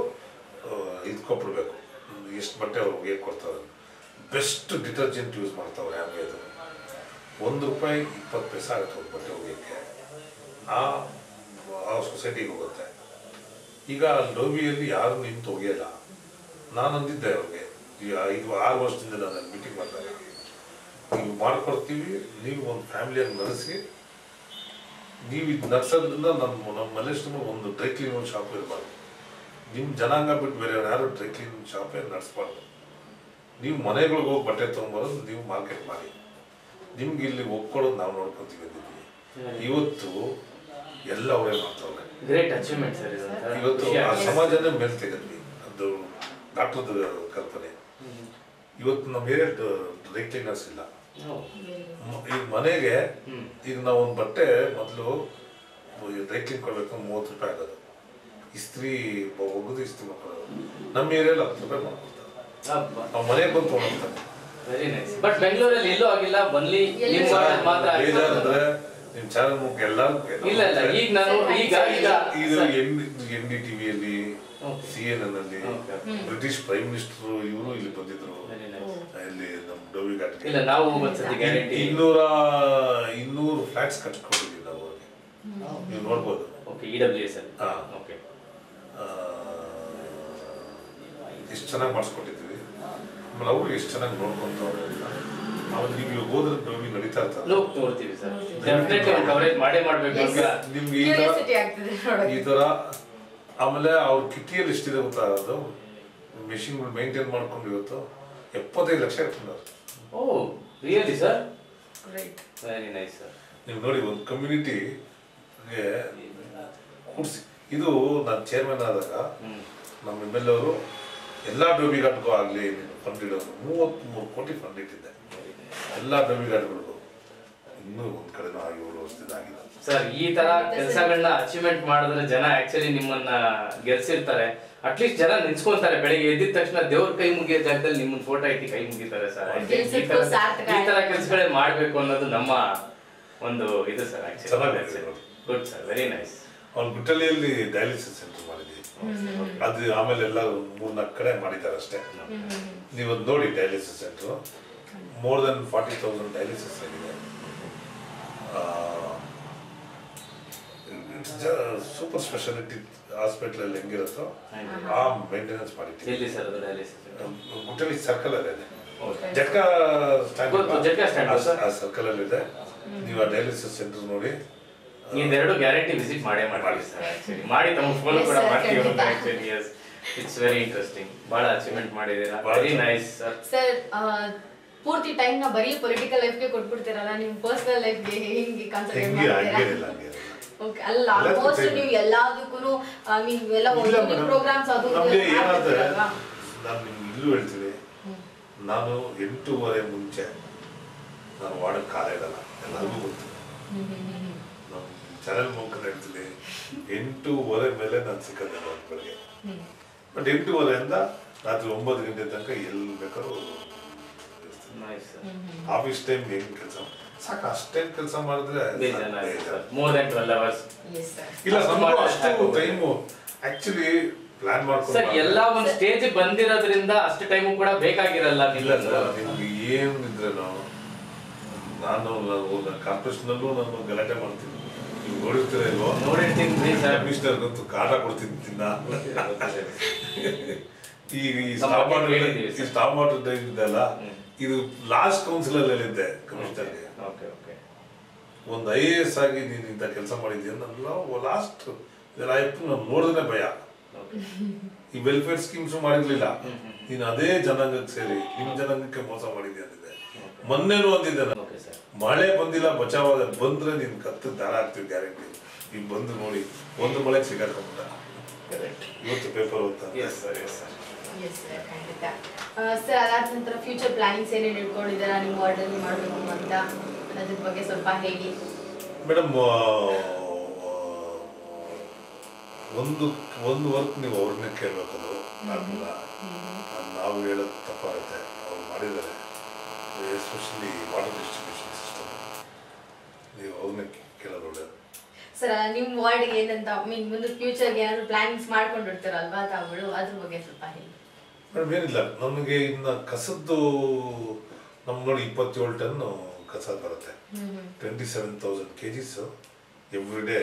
ಇದು ಕೊಟ್ಬಿಡ್ಬೇಕು ಎಷ್ಟು ಬಟ್ಟೆ ಅವ್ರು ಒಗೆಯಕ್ಕೆ ಕೊಡ್ತಾರೆ ಬೆಸ್ಟ್ ಡಿಟರ್ಜೆಂಟ್ ಯೂಸ್ ಮಾಡ್ತಾವ್ರೆ ಹ್ಯಾಂಗೆ ಅದು ಒಂದು ರೂಪಾಯಿ ಇಪ್ಪತ್ತು ಪೈಸೆ ಆಗುತ್ತೆ ಒಂದು ಬಟ್ಟೆ ಒಗೆಯಕ್ಕೆ ಆ ಆ ಸೊಸೈಟಿಗೆ ಹೋಗುತ್ತೆ ಈಗ ಡೋಬಿಯಲ್ಲಿ ಯಾರು ನಿಂತು ಒಗೆಯಲ್ಲ ನಾನು ಅಂದಿದ್ದೆ ಅವ್ರಿಗೆ ಈ ಐದು ಆರು ವರ್ಷದಿಂದ ನಾನು ಮೀಟಿಂಗ್ ಮಾಡಿದಾಗ ನೀವು ಮಾಡ್ಕೊಡ್ತೀವಿ ನೀವು ಒಂದು ಫ್ಯಾಮಿಲಿಯನ್ನು ನಡೆಸಿ ನೀವು ಇದು ನಡ್ಸೋದ್ರಿಂದ ನಮ್ಮ ನಮ್ಮ ಮನೇಲಿ ತುಂಬ ಒಂದು ಡ್ರೈ ಕ್ಲೀನ್ ಶಾಪ್ ಇರಬಾರ್ದು ನಿಮ್ಮ ಜನಾಂಗ ಬಿಟ್ಟು ಬೇರೆ ಯಾರು ಡ್ರೈ ಕ್ಲೀನ್ ಶಾಪೇ ನಡೆಸ್ಬಾರ್ದು ನೀವು ಮನೆಗಳಿಗೆ ಹೋಗಿ ಬಟ್ಟೆ ತೊಗೊಂಬರೋದು ನೀವು ಮಾರ್ಕೆಟ್ ಮಾಡಿ ನಿಮ್ಗೆ ಇಲ್ಲಿ ಒಪ್ಕೊಳ್ಳೋದು ನಾವು ನೋಡ್ಕೊತೀವಿ ಅಂದಿದ್ವಿ ಇವತ್ತು ಎಲ್ಲ ಅವರೇ ಮಾಡ್ತಾವ್ರೆ ಗ್ರೇಟ್ ಅಚೀವ್ಮೆಂಟ್ ಸರ್ ಇದು ಇವತ್ತು ಆ ಸಮಾಜನೇ ಮೇಲೆ ತೆಗೆದ್ವಿ ಅದು ಡಾಕ್ಟರ್ದು ಕಲ್ಪನೆ ಇವತ್ತು ನಮ್ಮ ಏರಿಯಾ ಡ್ರೈ ಕ್ಲೀನರ್ಸ್ ಇಲ್ಲ ಮ- ಈಗ ಮನೆಗೆ ಹ್ಮ್. ಈಗ ನಾವು ಒಂದು ಬಟ್ಟೆ ಮೊದಲು ಡ್ರೈ ಕ್ಲೀನ್ ಕೊಡ್ಬೇಕು ಮೂವತ್ತು ರೂಪಾಯಿ ಆಗೋದು ಇಸ್ತ್ರಿ ಬ- ಒಗೆದು ಇಸ್ತ್ರಿ ಮಾಡ್ಕೊಳ್ಳೋದು ನಮ್ಮ ಏರಿಯಲ್ಲಿ ಹತ್ತು ರೂಪಾಯಿ ಮಾಡ್ಕೊಡ್ತಾರೆ ನಾವು ಮನೆಗೆ ಬಂದು ತೊಗೊಂಡೋಗ್ತಾರೆ ವೆರಿ ನೈಸ್ ಬಟ್ ಬೆಂಗಳೂರಲ್ಲಿ ಎಲ್ಲೂ ಆಗಿಲ್ಲ ಬನ್ಲಿ ಎಲ್ಲಿ ನಿಮ್ಮ ಊರಲ್ಲಿ ಮಾತ್ರ ಆಗಿದೆ. ಬೇಜಾರಂದ್ರೆ ನಿಮ್ ಚಾನಲ್ ಮುಖ ಎಲ್ಲಾರು ಇಲ್ಲ ಇಲ್ಲ ಈಗ ನಾನು ಈಗ ಈಗ ಇದು ಸರ್, ಎನ್ ಎನ್ ಡಿ ಟಿವಿಯಲ್ಲಿ Okay. ಸಿ ಎನ್ ಎನ್ ಅಲ್ಲಿ Okay. ಬ್ರಿಟಿಷ್ ಪ್ರೈಮ್ ಮಿನಿಸ್ಟರ್ ಇವರು ಇಲ್ಲಿ ಬಂದಿದ್ರು Very nice. ಇಲ್ಲಿ ನಮ್ಮ ಡೋವಿ ಘಾಟ್ಗೆ ಇಲ್ಲ ನಾವು ಒಂದ್ಸತಿ ಗ್ಯಾರಂಟಿ ಇನ್ನೂರ ಇನ್ನೂರು ಫ್ಲಾಟ್ಸ್ ಕಟ್ಸ್ಕೊಂಡಿದ್ದೀವಿ ನಾವು ಅವ್ರಿಗೆ ನೀವು ನೋಡ್ಬೋದು ಓಕೆ ಇ ಡಬ್ಲ್ಯೂ ಎಸ್ ಅಲ್ಲಿ ಹಾ. ಓಕೆ ಎಷ್ಟು ಚೆನ್ನಾಗಿ ಮಾಡಿಸ್ಕೊಟ್ಟಿದ್ದೀವಿ ಆಮೇಲೆ ಅವರು ಎಷ್ಟು ಚೆನ್ನಾಗಿ ನೋಡ್ಕೊಂತವ್ರೆ ಆಮೇಲೆ ನೀವು ಇವಾಗ ಹೋದ್ರೆ ಡೋವಿ ನಡೀತಾ ಇರ್ತಾರೆ ಲೋಕ್ ತೋರ್ತೀವಿ ಸರ್ ಡೆಫಿನೆಟ್ಲಿ ಒಂದು ಕವರೇಜ್ ಮಾಡೇ ಮಾಡ್ಬೇಕು ಅಂತ ನಿಮ್ಗೆ ಈ ತರ ಕ್ಯೂರಿಯಾಸಿಟಿ ಆಗ್ತದೆ ಈ ನೋಡೋಕೆ ತರ ಆಮೇಲೆ ಅವ್ರ ಕಿಟ್ಟಿಯಲ್ಲಿ ಎಷ್ಟಿದೆ ಗೊತ್ತಾ ಅದು ಮೆಷಿನ್ಗಳು ಮೇಂಟೈನ್ ಮಾಡ್ಕೊಂಡು ಇವತ್ತು ಎಪ್ಪತ್ತೈದು ಲಕ್ಷ ಇಟ್ಕೊಂಡವ್ರು oh really sir great very nice sir ನೀವು ನೋಡಿ ಒಂದು ಕಮ್ಯುನಿಟಿಗೆ ಕೂಡಿಸಿ ಇದು ನಾನು ಚೇರ್ಮನ್ ಆದಾಗ ಹ್ಮ್ ನಮ್ಮ ಎಮ್ ಎಲ್ ಅವರು ಎಲ್ಲ ಡೋಬಿ ಘಾಟ್ಗೂ ಆಗಲಿ ಫಂಡ್ ಇಡೋದು ಮೂವತ್ತ್ಮೂರು ಕೋಟಿ ಫಂಡ್ ಇಟ್ಟಿದ್ದೆ ಎಲ್ಲ ಡೋಬಿ ಘಾಟ್ಗಳಿಗೂ ಇನ್ನೂ ಒಂದು ಕಡೆನೂ ಆಗಿ ಏಳು ವರ್ಷದಿಂದ ಆಗಿದೆ ಸರ್ ಈ ತರ ಕೆಲಸಗಳನ್ನ ಅಚೀವ್ಮೆಂಟ್ ಮಾಡಿದ್ರೆ ಜನ ಆಕ್ಚುಲಿ ನಿಮ್ಮನ್ನ ಗೆಲ್ಸಿರ್ತಾರೆ ಅಟ್ಲೀಸ್ಟ್ ಜನ ನಿಂತ್ಕೊಂತಾರೆ ಬೆಳಿಗ್ಗೆ ಎದ್ದಿದ ತಕ್ಷಣ ದೇವ್ರ ಕೈ ಮುಗಿಯೋ ಜಾಗದಲ್ಲಿ ನಿಮ್ಮನ್ನ ಫೋಟೋ ಇಟ್ಟು ಕೈ ಮುಗಿತಾರೆ ಸರ್ ಗೆಲ್ಸಿದ್ದು ಸಾರ್ಥಕ ಈ ತರ ಆಯ್ತು. ಕೆಲಸಗಳೇ ಮಾಡ್ಬೇಕು ಅನ್ನೋದು ನಮ್ಮ ಒಂದು ಇದು ಸರ್ ಚೆನ್ನಾಗಿದೆ actually good sir very nice ಅವ್ನು ಗುಟ್ಟಳ್ಳಿಯಲ್ಲಿ ಡಯಾಲಿಸಿಸ್ ಸೆಂಟರ್ ಮಾಡಿದ್ವಿ ಅದು ಆಮೇಲೆ ಎಲ್ಲ ಮೂರ್ನಾಲ್ಕು ಕಡೆ ಮಾಡಿದ್ದಾರೆ ಅಷ್ಟೇ ನೀವು ಅದು ನೋಡಿ dialysis centre more than forty thousand dialysis ಆಗಿದೆ ಸೂಪರ್ ಸ್ಪೆಷಾಲಿಟಿ ಹಾಸ್ಪಿಟಲ್ ಹೆಂಗಿರುತ್ತೋ ಆ ಮೇಂಟೆನೆನ್ಸ್ ಮಾಡಿದ್ದೀವಿ ಎಲ್ಲಿ ಸರ್ ಅದು ಡಯಾಲಿಸಿಸ್ ಗುಟ್ಟಳ್ಳಿ ಸರ್ಕಲ್ ಅಲ್ಲಿ ಇದೆ Okay. ಜಟ್ಕ ಸ್ಟ್ಯಾಂಡ್ ಗೊತ್ತು, ಜಟ್ಕಾ stand ಗೊತ್ತು. ಆ ಸರ್ಕಲ್ ಅಲ್ಲಿ ಇದೆ ನೀವು ಆ ಡಯಾಲಿಸಿಸ್ ಸೆಂಟರ್ ನೋಡಿ ಇದೆರಡು ಗ್ಯಾರಂಟಿ ವಿಸಿಟ್ ಮಾಡೇ ಮಾಡಿ ಸರ್ ಆಕ್ಚುಲಿ ಮಾಡಿ ತಮ್ಮ ಫೋನ್ Yes, ಕೂಡ sir, ಮಾಡ್ತೀವಿ ಖಂಡಿತ. Actually yes it's very interesting ಬಹಳ ಅಚೀವ್ಮೆಂಟ್ ಮಾಡಿದ್ದೀರಾ ಬಹಳ ವೆರಿ ಚೆನ್ನಾಗಿ. ನೈಸ್ ಸರ್ ಸರ್ ಪೂರ್ತಿ ಟೈಮ್ ನ ಬರೀ ಪೊಲಿಟಿಕಲ್ ಲೈಫ್ಗೆ ಕೊಟ್ಬಿಡ್ತೀರಲ್ಲ ನಿಮ್ ಪರ್ಸನಲ್ ಲೈಫ್ಗೆ ಹೆಂಗೆ ಕಾನ್ಸಂಟ್ರೇಟ್ ಹೆಂಗೆ ಮಾಡ್ತೀರಾ ಹಂಗೇನಿಲ್ಲ ಹಂಗೇನಿಲ್ಲ ಓಕೆ ಅಲ್ಲ ಎಲ್ಲದಕ್ಕೂ ಆಲ್ಮೋಸ್ಟ್ time. ನೀವು ಎಲ್ಲದಕ್ಕೂ ನೀವು ಎಲ್ಲ ಇಲ್ಲ madam. ಪ್ರೋಗ್ರಾಮ್ಸ್ ಅದು ಇದು ನಮ್ಗೆ ಎಲ್ಲ ಏನಾದ್ರೆ ಮಾಡ್ತಿರಲ್ವಾ? ನಾನು ನಿಮ್ಗೆ ಇಲ್ಲೂ ಹೇಳ್ತೀನಿ ನಾನು ಎಂಟೂವರೆ ಮುಂಚೆ ನಾನು ವಾರ್ಡಕ್ಕೆ ಕಾಲ ಇಡಲ್ಲ ಎಲ್ಲರಿಗೂ ಗೊತ್ತು ನಮ್ಮ ಚಾನೆಲ್ ಮೂಲಕ ಹೇಳ್ತೀನಿ ಎಂಟೂವರೆ ಮೇಲೆ ನಾನು ಸಿಕ್ಕದೆ ಬೆಳಗ್ಗೆ ಬಟ್ ಎಂಟೂವರೆಯಿಂದ ರಾತ್ರಿ ಒಂಬತ್ತು ಗಂಟೆ ತನಕ ಎಲ್ಲಿ ಬೇಕಾದ್ರೂ ಇರ್ತೀನಿ. ನೈಸ್ ಸರ್ ಆಫೀಸ್ ಟೈಮ್ ಹೆಂಗ್ ಕೆಲಸ ಸಾಕು ಅಷ್ಟೇನ್ ಕೆಲಸ ಮಾಡಿದ್ರೆ ಬೇಜಾನ ಸಾಕು, ಬೇಜಾರು. More than twelve hours Yes, sir. ಇಲ್ಲ ಅಷ್ಟು ನಮಗೂ ಮಾಡಿದ್ರೆ ಅಷ್ಟು ಸಾಕು. ಟೈಮು ಆಕ್ಚುಲಿ ಪ್ಲಾನ್ ಮಾಡ್ಕೊಂಡು ಸರ್ ಎಲ್ಲ ಒಂದ್ ಸ್ಟೇಜ್ ಬಂದಿರೋದ್ರಿಂದ ಅಷ್ಟು ಟೈಮು ಕೂಡ ಬೇಕಾಗಿರಲ್ಲ ಇಲ್ಲ ನಿಮ್ಗೆ ಸರ್ ನಿಮ್ಗೆ ಏನಿದ್ರೆ ನಾವು ನಾನು ಕಾರ್ಪೊರೇಷನಲ್ಲೂ ನಾನು ಗಲಾಟೆ ಮಾಡ್ತೀನಿ ನೀವು ನೋಡಿರ್ತೀರ ಇಲ್ವೋ ನೋಡಿರ್ತೀನಿ ಸರ್ ಕಮಿಷನರ್ಗಂತೂ ಕಾಟ ಕೊಡ್ತೀನಿ ತಿನ್ನ ಈ ಈ ನಮ್ಮ ಸ್ಟಾಪ್ ಬಗ್ಗೆ ವಾಟರ್ ಕೇಳಿದ್ದೀವಿ ಈ ಸರ್. ಸ್ಟಾಪ್ ವಾಟರ್ ಟೈಮ್ ಇದೆಲ್ಲ ಹ್ಮ್. ಇದು ಲಾಸ್ಟ್ ಕೌನ್ಸಿಲರ್ ಹೇಳಿದ್ದೆ ಕಮಿಷನರ್ಗೆ ಓಕೆ ಓಕೆ ಒಂದು ಐ ಎ ಎಸ್ ಆಗಿ ನೀನು ಇಂಥ ಕೆಲಸ ಮಾಡಿದ್ಯಾ ನಾನು ಲಾಸ್ಟ್ ಆಯ್ತು ನಾನು ನೋಡಿದ್ರೆ ಭಯ ಓಕೆ ಈ ವೆಲ್ಫೇರ್ ಸ್ಕೀಮ್ಸ್ ಮಾಡಿರ್ಲಿಲ್ಲ ಹ್ಮ್, ಹ್ಮ್. ನೀನು ಅದೇ ಜನಾಂಗಕ್ಕೆ ಸೇರಿ ನಿಮ್ ಜನಾಂಗಕ್ಕೆ ಮೋಸ ಮಾಡಿದ್ಯಾ ಅಂದಿದೆ ಮೊನ್ನೆನೂ ಅಂದಿದ್ದೆ ನಾನು ಓಕೆ ಸರ್ ಮಳೆ ಬಂದಿಲ್ಲ ಬಚಾವಾದ ಬಂದ್ರೆ ನೀನ್ ಕತ್ತು ದಾರ ಹಾಕ್ತೀವಿ ಗ್ಯಾರಂಟಿ ಈಗ ಬಂದು ನೋಡಿ ಒಂದು ಮಳೆಗೆ ಸಿಗಾಕೊಂಬಿಟ್ಟ ಕರೆಕ್ಟ್ ಇವತ್ತು ಪೇಪರ್ ಓದ್ತಾ yes sir yes sir Yes, sir, ಖಂಡಿತ ಸರ್ ಅದಾದ ನಂತರ ಫ್ಯೂಚರ್ ಪ್ಲಾನಿಂಗ್ಸ್ ಏನೇನು ಇಟ್ಕೊಂಡಿದ್ದೀರಾ ನಿಮ್ಮ ವಾರ್ಡಲ್ಲಿ ಮಾಡಬೇಕು ಅಂತ ಅದ್ರ ಬಗ್ಗೆ ಸ್ವಲ್ಪ ಹೇಳಿ ಮೇಡಮ್ ಒಂದು ಒಂದು ವರ್ಕ್ ನೀವು ಅವ್ರನ್ನೇ ಕೇಳಬೇಕದು ಆಗಲ್ಲ ಅದ್ ನಾವು ಹೇಳೋದು ತಪ್ಪಾಗುತ್ತೆ ಅವ್ರು ಮಾಡಿದ್ದಾರೆ ಎಸ್ಪೆಷಲಿ ವಾಟರ್ ಡಿಸ್ಟ್ರಿಬ್ಯೂಷನ್ ಸಿಸ್ಟಮ್ ನೀವು ಅವ್ರನ್ನೇ ಕೇಳೋದು ಒಳ್ಳೆಯದು ಸರ್ ನಿಮ್ಮ ವಾರ್ಡ್ಗೆ ಏನಂತ ಮೀನ್ ಮುಂದೆ ಫ್ಯೂಚರ್ಗೆ ಏನಾದ್ರು ಪ್ಲಾನಿಂಗ್ಸ್ ಮಾಡ್ಕೊಂಡಿರ್ತೀರಲ್ವಾ ತಾವುಗಳು ಅದ್ರ ಬಗ್ಗೆ ಸ್ವಲ್ಪ ಹೇಳಿ ಮೇಡಮ್ ಏನಿಲ್ಲ ನಮಗೆ ಇನ್ನು ಕಸದ್ದು ನಮ್ಗೆ ನೋಡಿ ಇಪ್ಪತ್ತೇಳು ಟನ್ ಕಸ ಬರುತ್ತೆ twenty seven thousand K Gs every day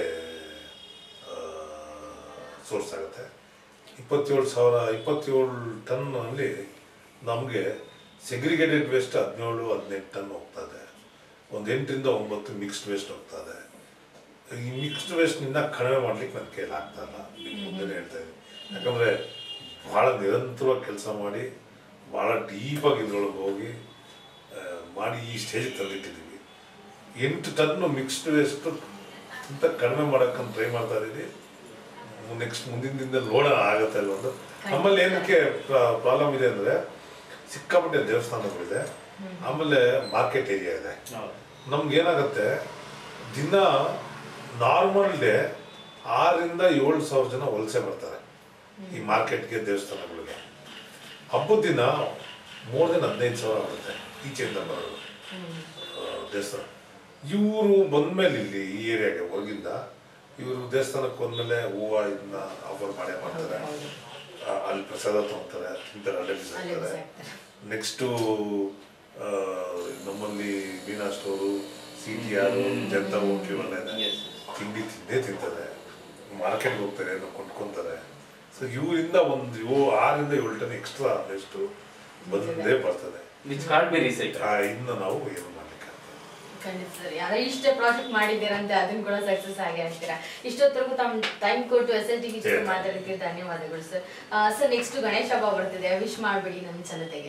source ಆಗುತ್ತೆ ಇಪ್ಪತ್ತೇಳು ಸಾವಿರ ಇಪ್ಪತ್ತೇಳು ಟನ್ನಲ್ಲಿ ನಮಗೆ ಸೆಗ್ರಿಗೇಟೆಡ್ ವೇಸ್ಟ್ ಹದಿನೇಳು ಹದಿನೆಂಟು ಟನ್ ಹೋಗ್ತದೆ ಒಂದು ಎಂಟರಿಂದ ಒಂಬತ್ತು ಮಿಕ್ಸ್ಡ್ ವೇಸ್ಟ್ ಹೋಗ್ತದೆ ಈ ಮಿಕ್ಸ್ಡ್ ವೇಸ್ಟ್ನಿಂದ ಕಡಿಮೆ ಮಾಡ್ಲಿಕ್ಕೆ ನನ್ನ ಕೈಯಲ್ಲಿ ಆಗ್ತಾ ಇಲ್ಲ ನಿಮ್ಗೆ ಮುಂದೆ ಹೇಳ್ತಾ ಇದ್ದೀನಿ ಯಾಕಂದರೆ ಭಾಳ ನಿರಂತರವಾಗಿ ಕೆಲಸ ಮಾಡಿ ಭಾಳ ಡೀಪಾಗಿ ಇದ್ರೊಳಗೆ ಹೋಗಿ ಆ, ಮಾಡಿ ಈ ಸ್ಟೇಜ್ ತಂದಿಟ್ಟಿದ್ದೀವಿ ಎಂಟು ಟನ್ನು ಮಿಕ್ಸ್ಡ್ ವೇಸ್ಟ್ ಅಂತ ಕಡಿಮೆ ಮಾಡೋಕ್ಕಂತ ಟ್ರೈ ಮಾಡ್ತಾ ಇದ್ದೀವಿ ನೆಕ್ಸ್ಟ್ ಮುಂದಿನ ದಿನದಲ್ಲಿ ನೋಡೋಣ ಆಗತ್ತೆ ಅಲ್ವ ಒಂದು ನಮ್ಮಲ್ಲಿ ಏನಕ್ಕೆ ಪ್ರಾಬ್ಲಮ್ ಇದೆ ಅಂದರೆ ಸಿಕ್ಕಾಪಟ್ಟೆ ದೇವಸ್ಥಾನಗಳಿದೆ ಆಮೇಲೆ ಮಾರ್ಕೆಟ್ ಏರಿಯಾ ಇದೆ ನಮ್ಗೆ ಏನಾಗುತ್ತೆ ದಿನ ನಾರ್ಮಲ್ ಡೇ ಆರರಿಂದ ಏಳು ಸಾವಿರ ಜನ ವಲಸೆ ಬರ್ತಾರೆ ಈ ಮಾರ್ಕೆಟ್ಗೆ ದೇವಸ್ಥಾನಗಳಿಗೆ ಹಬ್ಬದ ದಿನ ಮೋರ್ ದೆನ್ ಹದಿನೈದು ಸಾವಿರ ಆಗುತ್ತೆ ಈಚೆಯಿಂದ ಬರೋದು ಆ, ದೇವಸ್ಥಾನ ಇವರು ಬಂದ್ಮೇಲೆ ಇಲ್ಲಿ ಈ ಏರಿಯಾಗೆ ಹೊರಗಿಂದ ಇವರು ದೇವಸ್ಥಾನಕ್ಕೆ ಹೋದ್ಮೇಲೆ ಹೂವು ಇದನ್ನ ಆಫರ್ ಮಾಡೇ ಮಾಡ್ತಾರೆ ಆ, ಅಲ್ಲಿ ಪ್ರಸಾದ ತಗೊತಾರೆ ತಿಂತಾರೆ ಅಲ್ಲೇ ಅಲ್ಲೇ ಬಿಸಾಕ್ತಾರೆ ಬಿಸಾಕ್ತಾರೆ. ನೆಕ್ಸ್ಟು ನಮ್ಮಲ್ಲಿ Meena store C T R Janata hotel ಇವೆಲ್ಲ ಇದೆ Yes. ತಿಂಡಿ ತಿಂದೇ ತಿಂತಾರೆ ಮಾರ್ಕೆಟ್ಗೆ ಹೋಗ್ತಾರೆ ಏನೋ ಕೊಂಡ್ಕೊಂತಾರೆ ಸೊ ಇವರಿಂದ ಒಂದು ಏಳು ಆರಿಂದ ಏಳು ಟನ್ ಎಕ್ಸ್ಟ್ರಾ ಎಷ್ಟು ಬಂದೇ ಬರ್ತದೆ ವಿಚ್ ಕಾಂಟ್ ಬಿ ರೀಸೈಕಲ್ ಆ, ಇನ್ನು ನಾವು ಏನು ಮಾಡ್ಲಿಕ್ಕೆ ಆಗ್ತದೆ ಖಂಡಿತ ಸರ್ ಯಾರೋ ಇಷ್ಟೇ ಪ್ರಾಜೆಕ್ಟ್ ಮಾಡಿದ್ದೀರಂತೆ ಅದನ್ನ ಕೂಡ ಸಕ್ಸಸ್ ಆಗಿ ಆಗ್ತೀರಾ ಇಷ್ಟೊತ್ತರೆಗೂ ತಮ್ಮ ಟೈಮ್ ಕೊಟ್ಟು ಎಸ್ ಎಲ್ ಟಿ Yeah. ಮಾತಾಡೋದಕ್ಕೆ ಧನ್ಯವಾದಗಳು ಸರ್ ಸರ್ ನೆಕ್ಸ್ಟ್ ಗಣೇಶ ಹಬ್ಬ ಬರ್ತಿದೆ ವಿಶ್ ಮಾಡಬೇಡಿ ನಮ್ಮ ಜನತೆಗೆ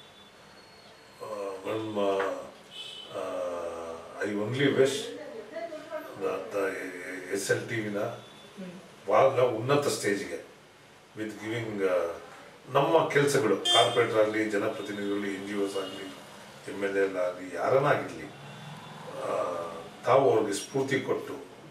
ನಮ್ಮ I only wish S L T ವಿನ ಭಾಳ ಉನ್ನತ ಸ್ಟೇಜ್ಗೆ ವಿತ್ ಗಿವಿಂಗ್ ನಮ್ಮ ಕೆಲಸಗಳು ಕಾರ್ಪೊರೇಟರ್ ಆಗಲಿ ಜನಪ್ರತಿನಿಧಿಗಳು ಎನ್ ಜಿ ಒಸ್ ಆಗಲಿ ಎಮ್ ಎಲ್ ಎಲ್ ಆಗಲಿ ಯಾರನ್ನಾಗಿರಲಿ ತಾವು ಅವ್ರಿಗೆ ಸ್ಫೂರ್ತಿ ಕೊಟ್ಟು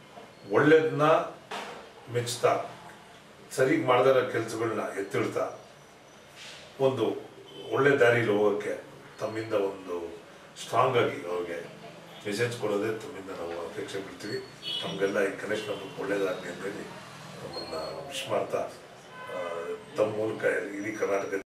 ಒಳ್ಳೇದನ್ನ ಮೆಚ್ತಾ ಸರಿಗೆ ಮಾಡದಿರೋ ಕೆಲಸಗಳನ್ನ ಎತ್ತಿಡ್ತಾ ಒಂದು ಒಳ್ಳೆ ದಾರಿಲಿ ಹೋಗೋಕ್ಕೆ ತಮ್ಮಿಂದ ಒಂದು ಸ್ಟ್ರಾಂಗ್ ಆಗಿ ಅವ್ರಿಗೆ ಮೆಸೇಜ್ ಕೊಡೋದೇ ತಮ್ಮಿಂದ ನಾವು ಅಪೇಕ್ಷೆ ಬಿಡ್ತೀವಿ ನಮಗೆಲ್ಲ ಈ ಗಣೇಶ್ ನಮಗೆ ಒಳ್ಳೇದಾಗಲಿ ಅಂತೇಳಿ ನಮ್ಮನ್ನು ವಿಶ್ ಮಾಡ್ತಾ ಆ, ತಮ್ಮ ಮೂಲಕ ಇಡೀ ಕರ್ನಾಟಕ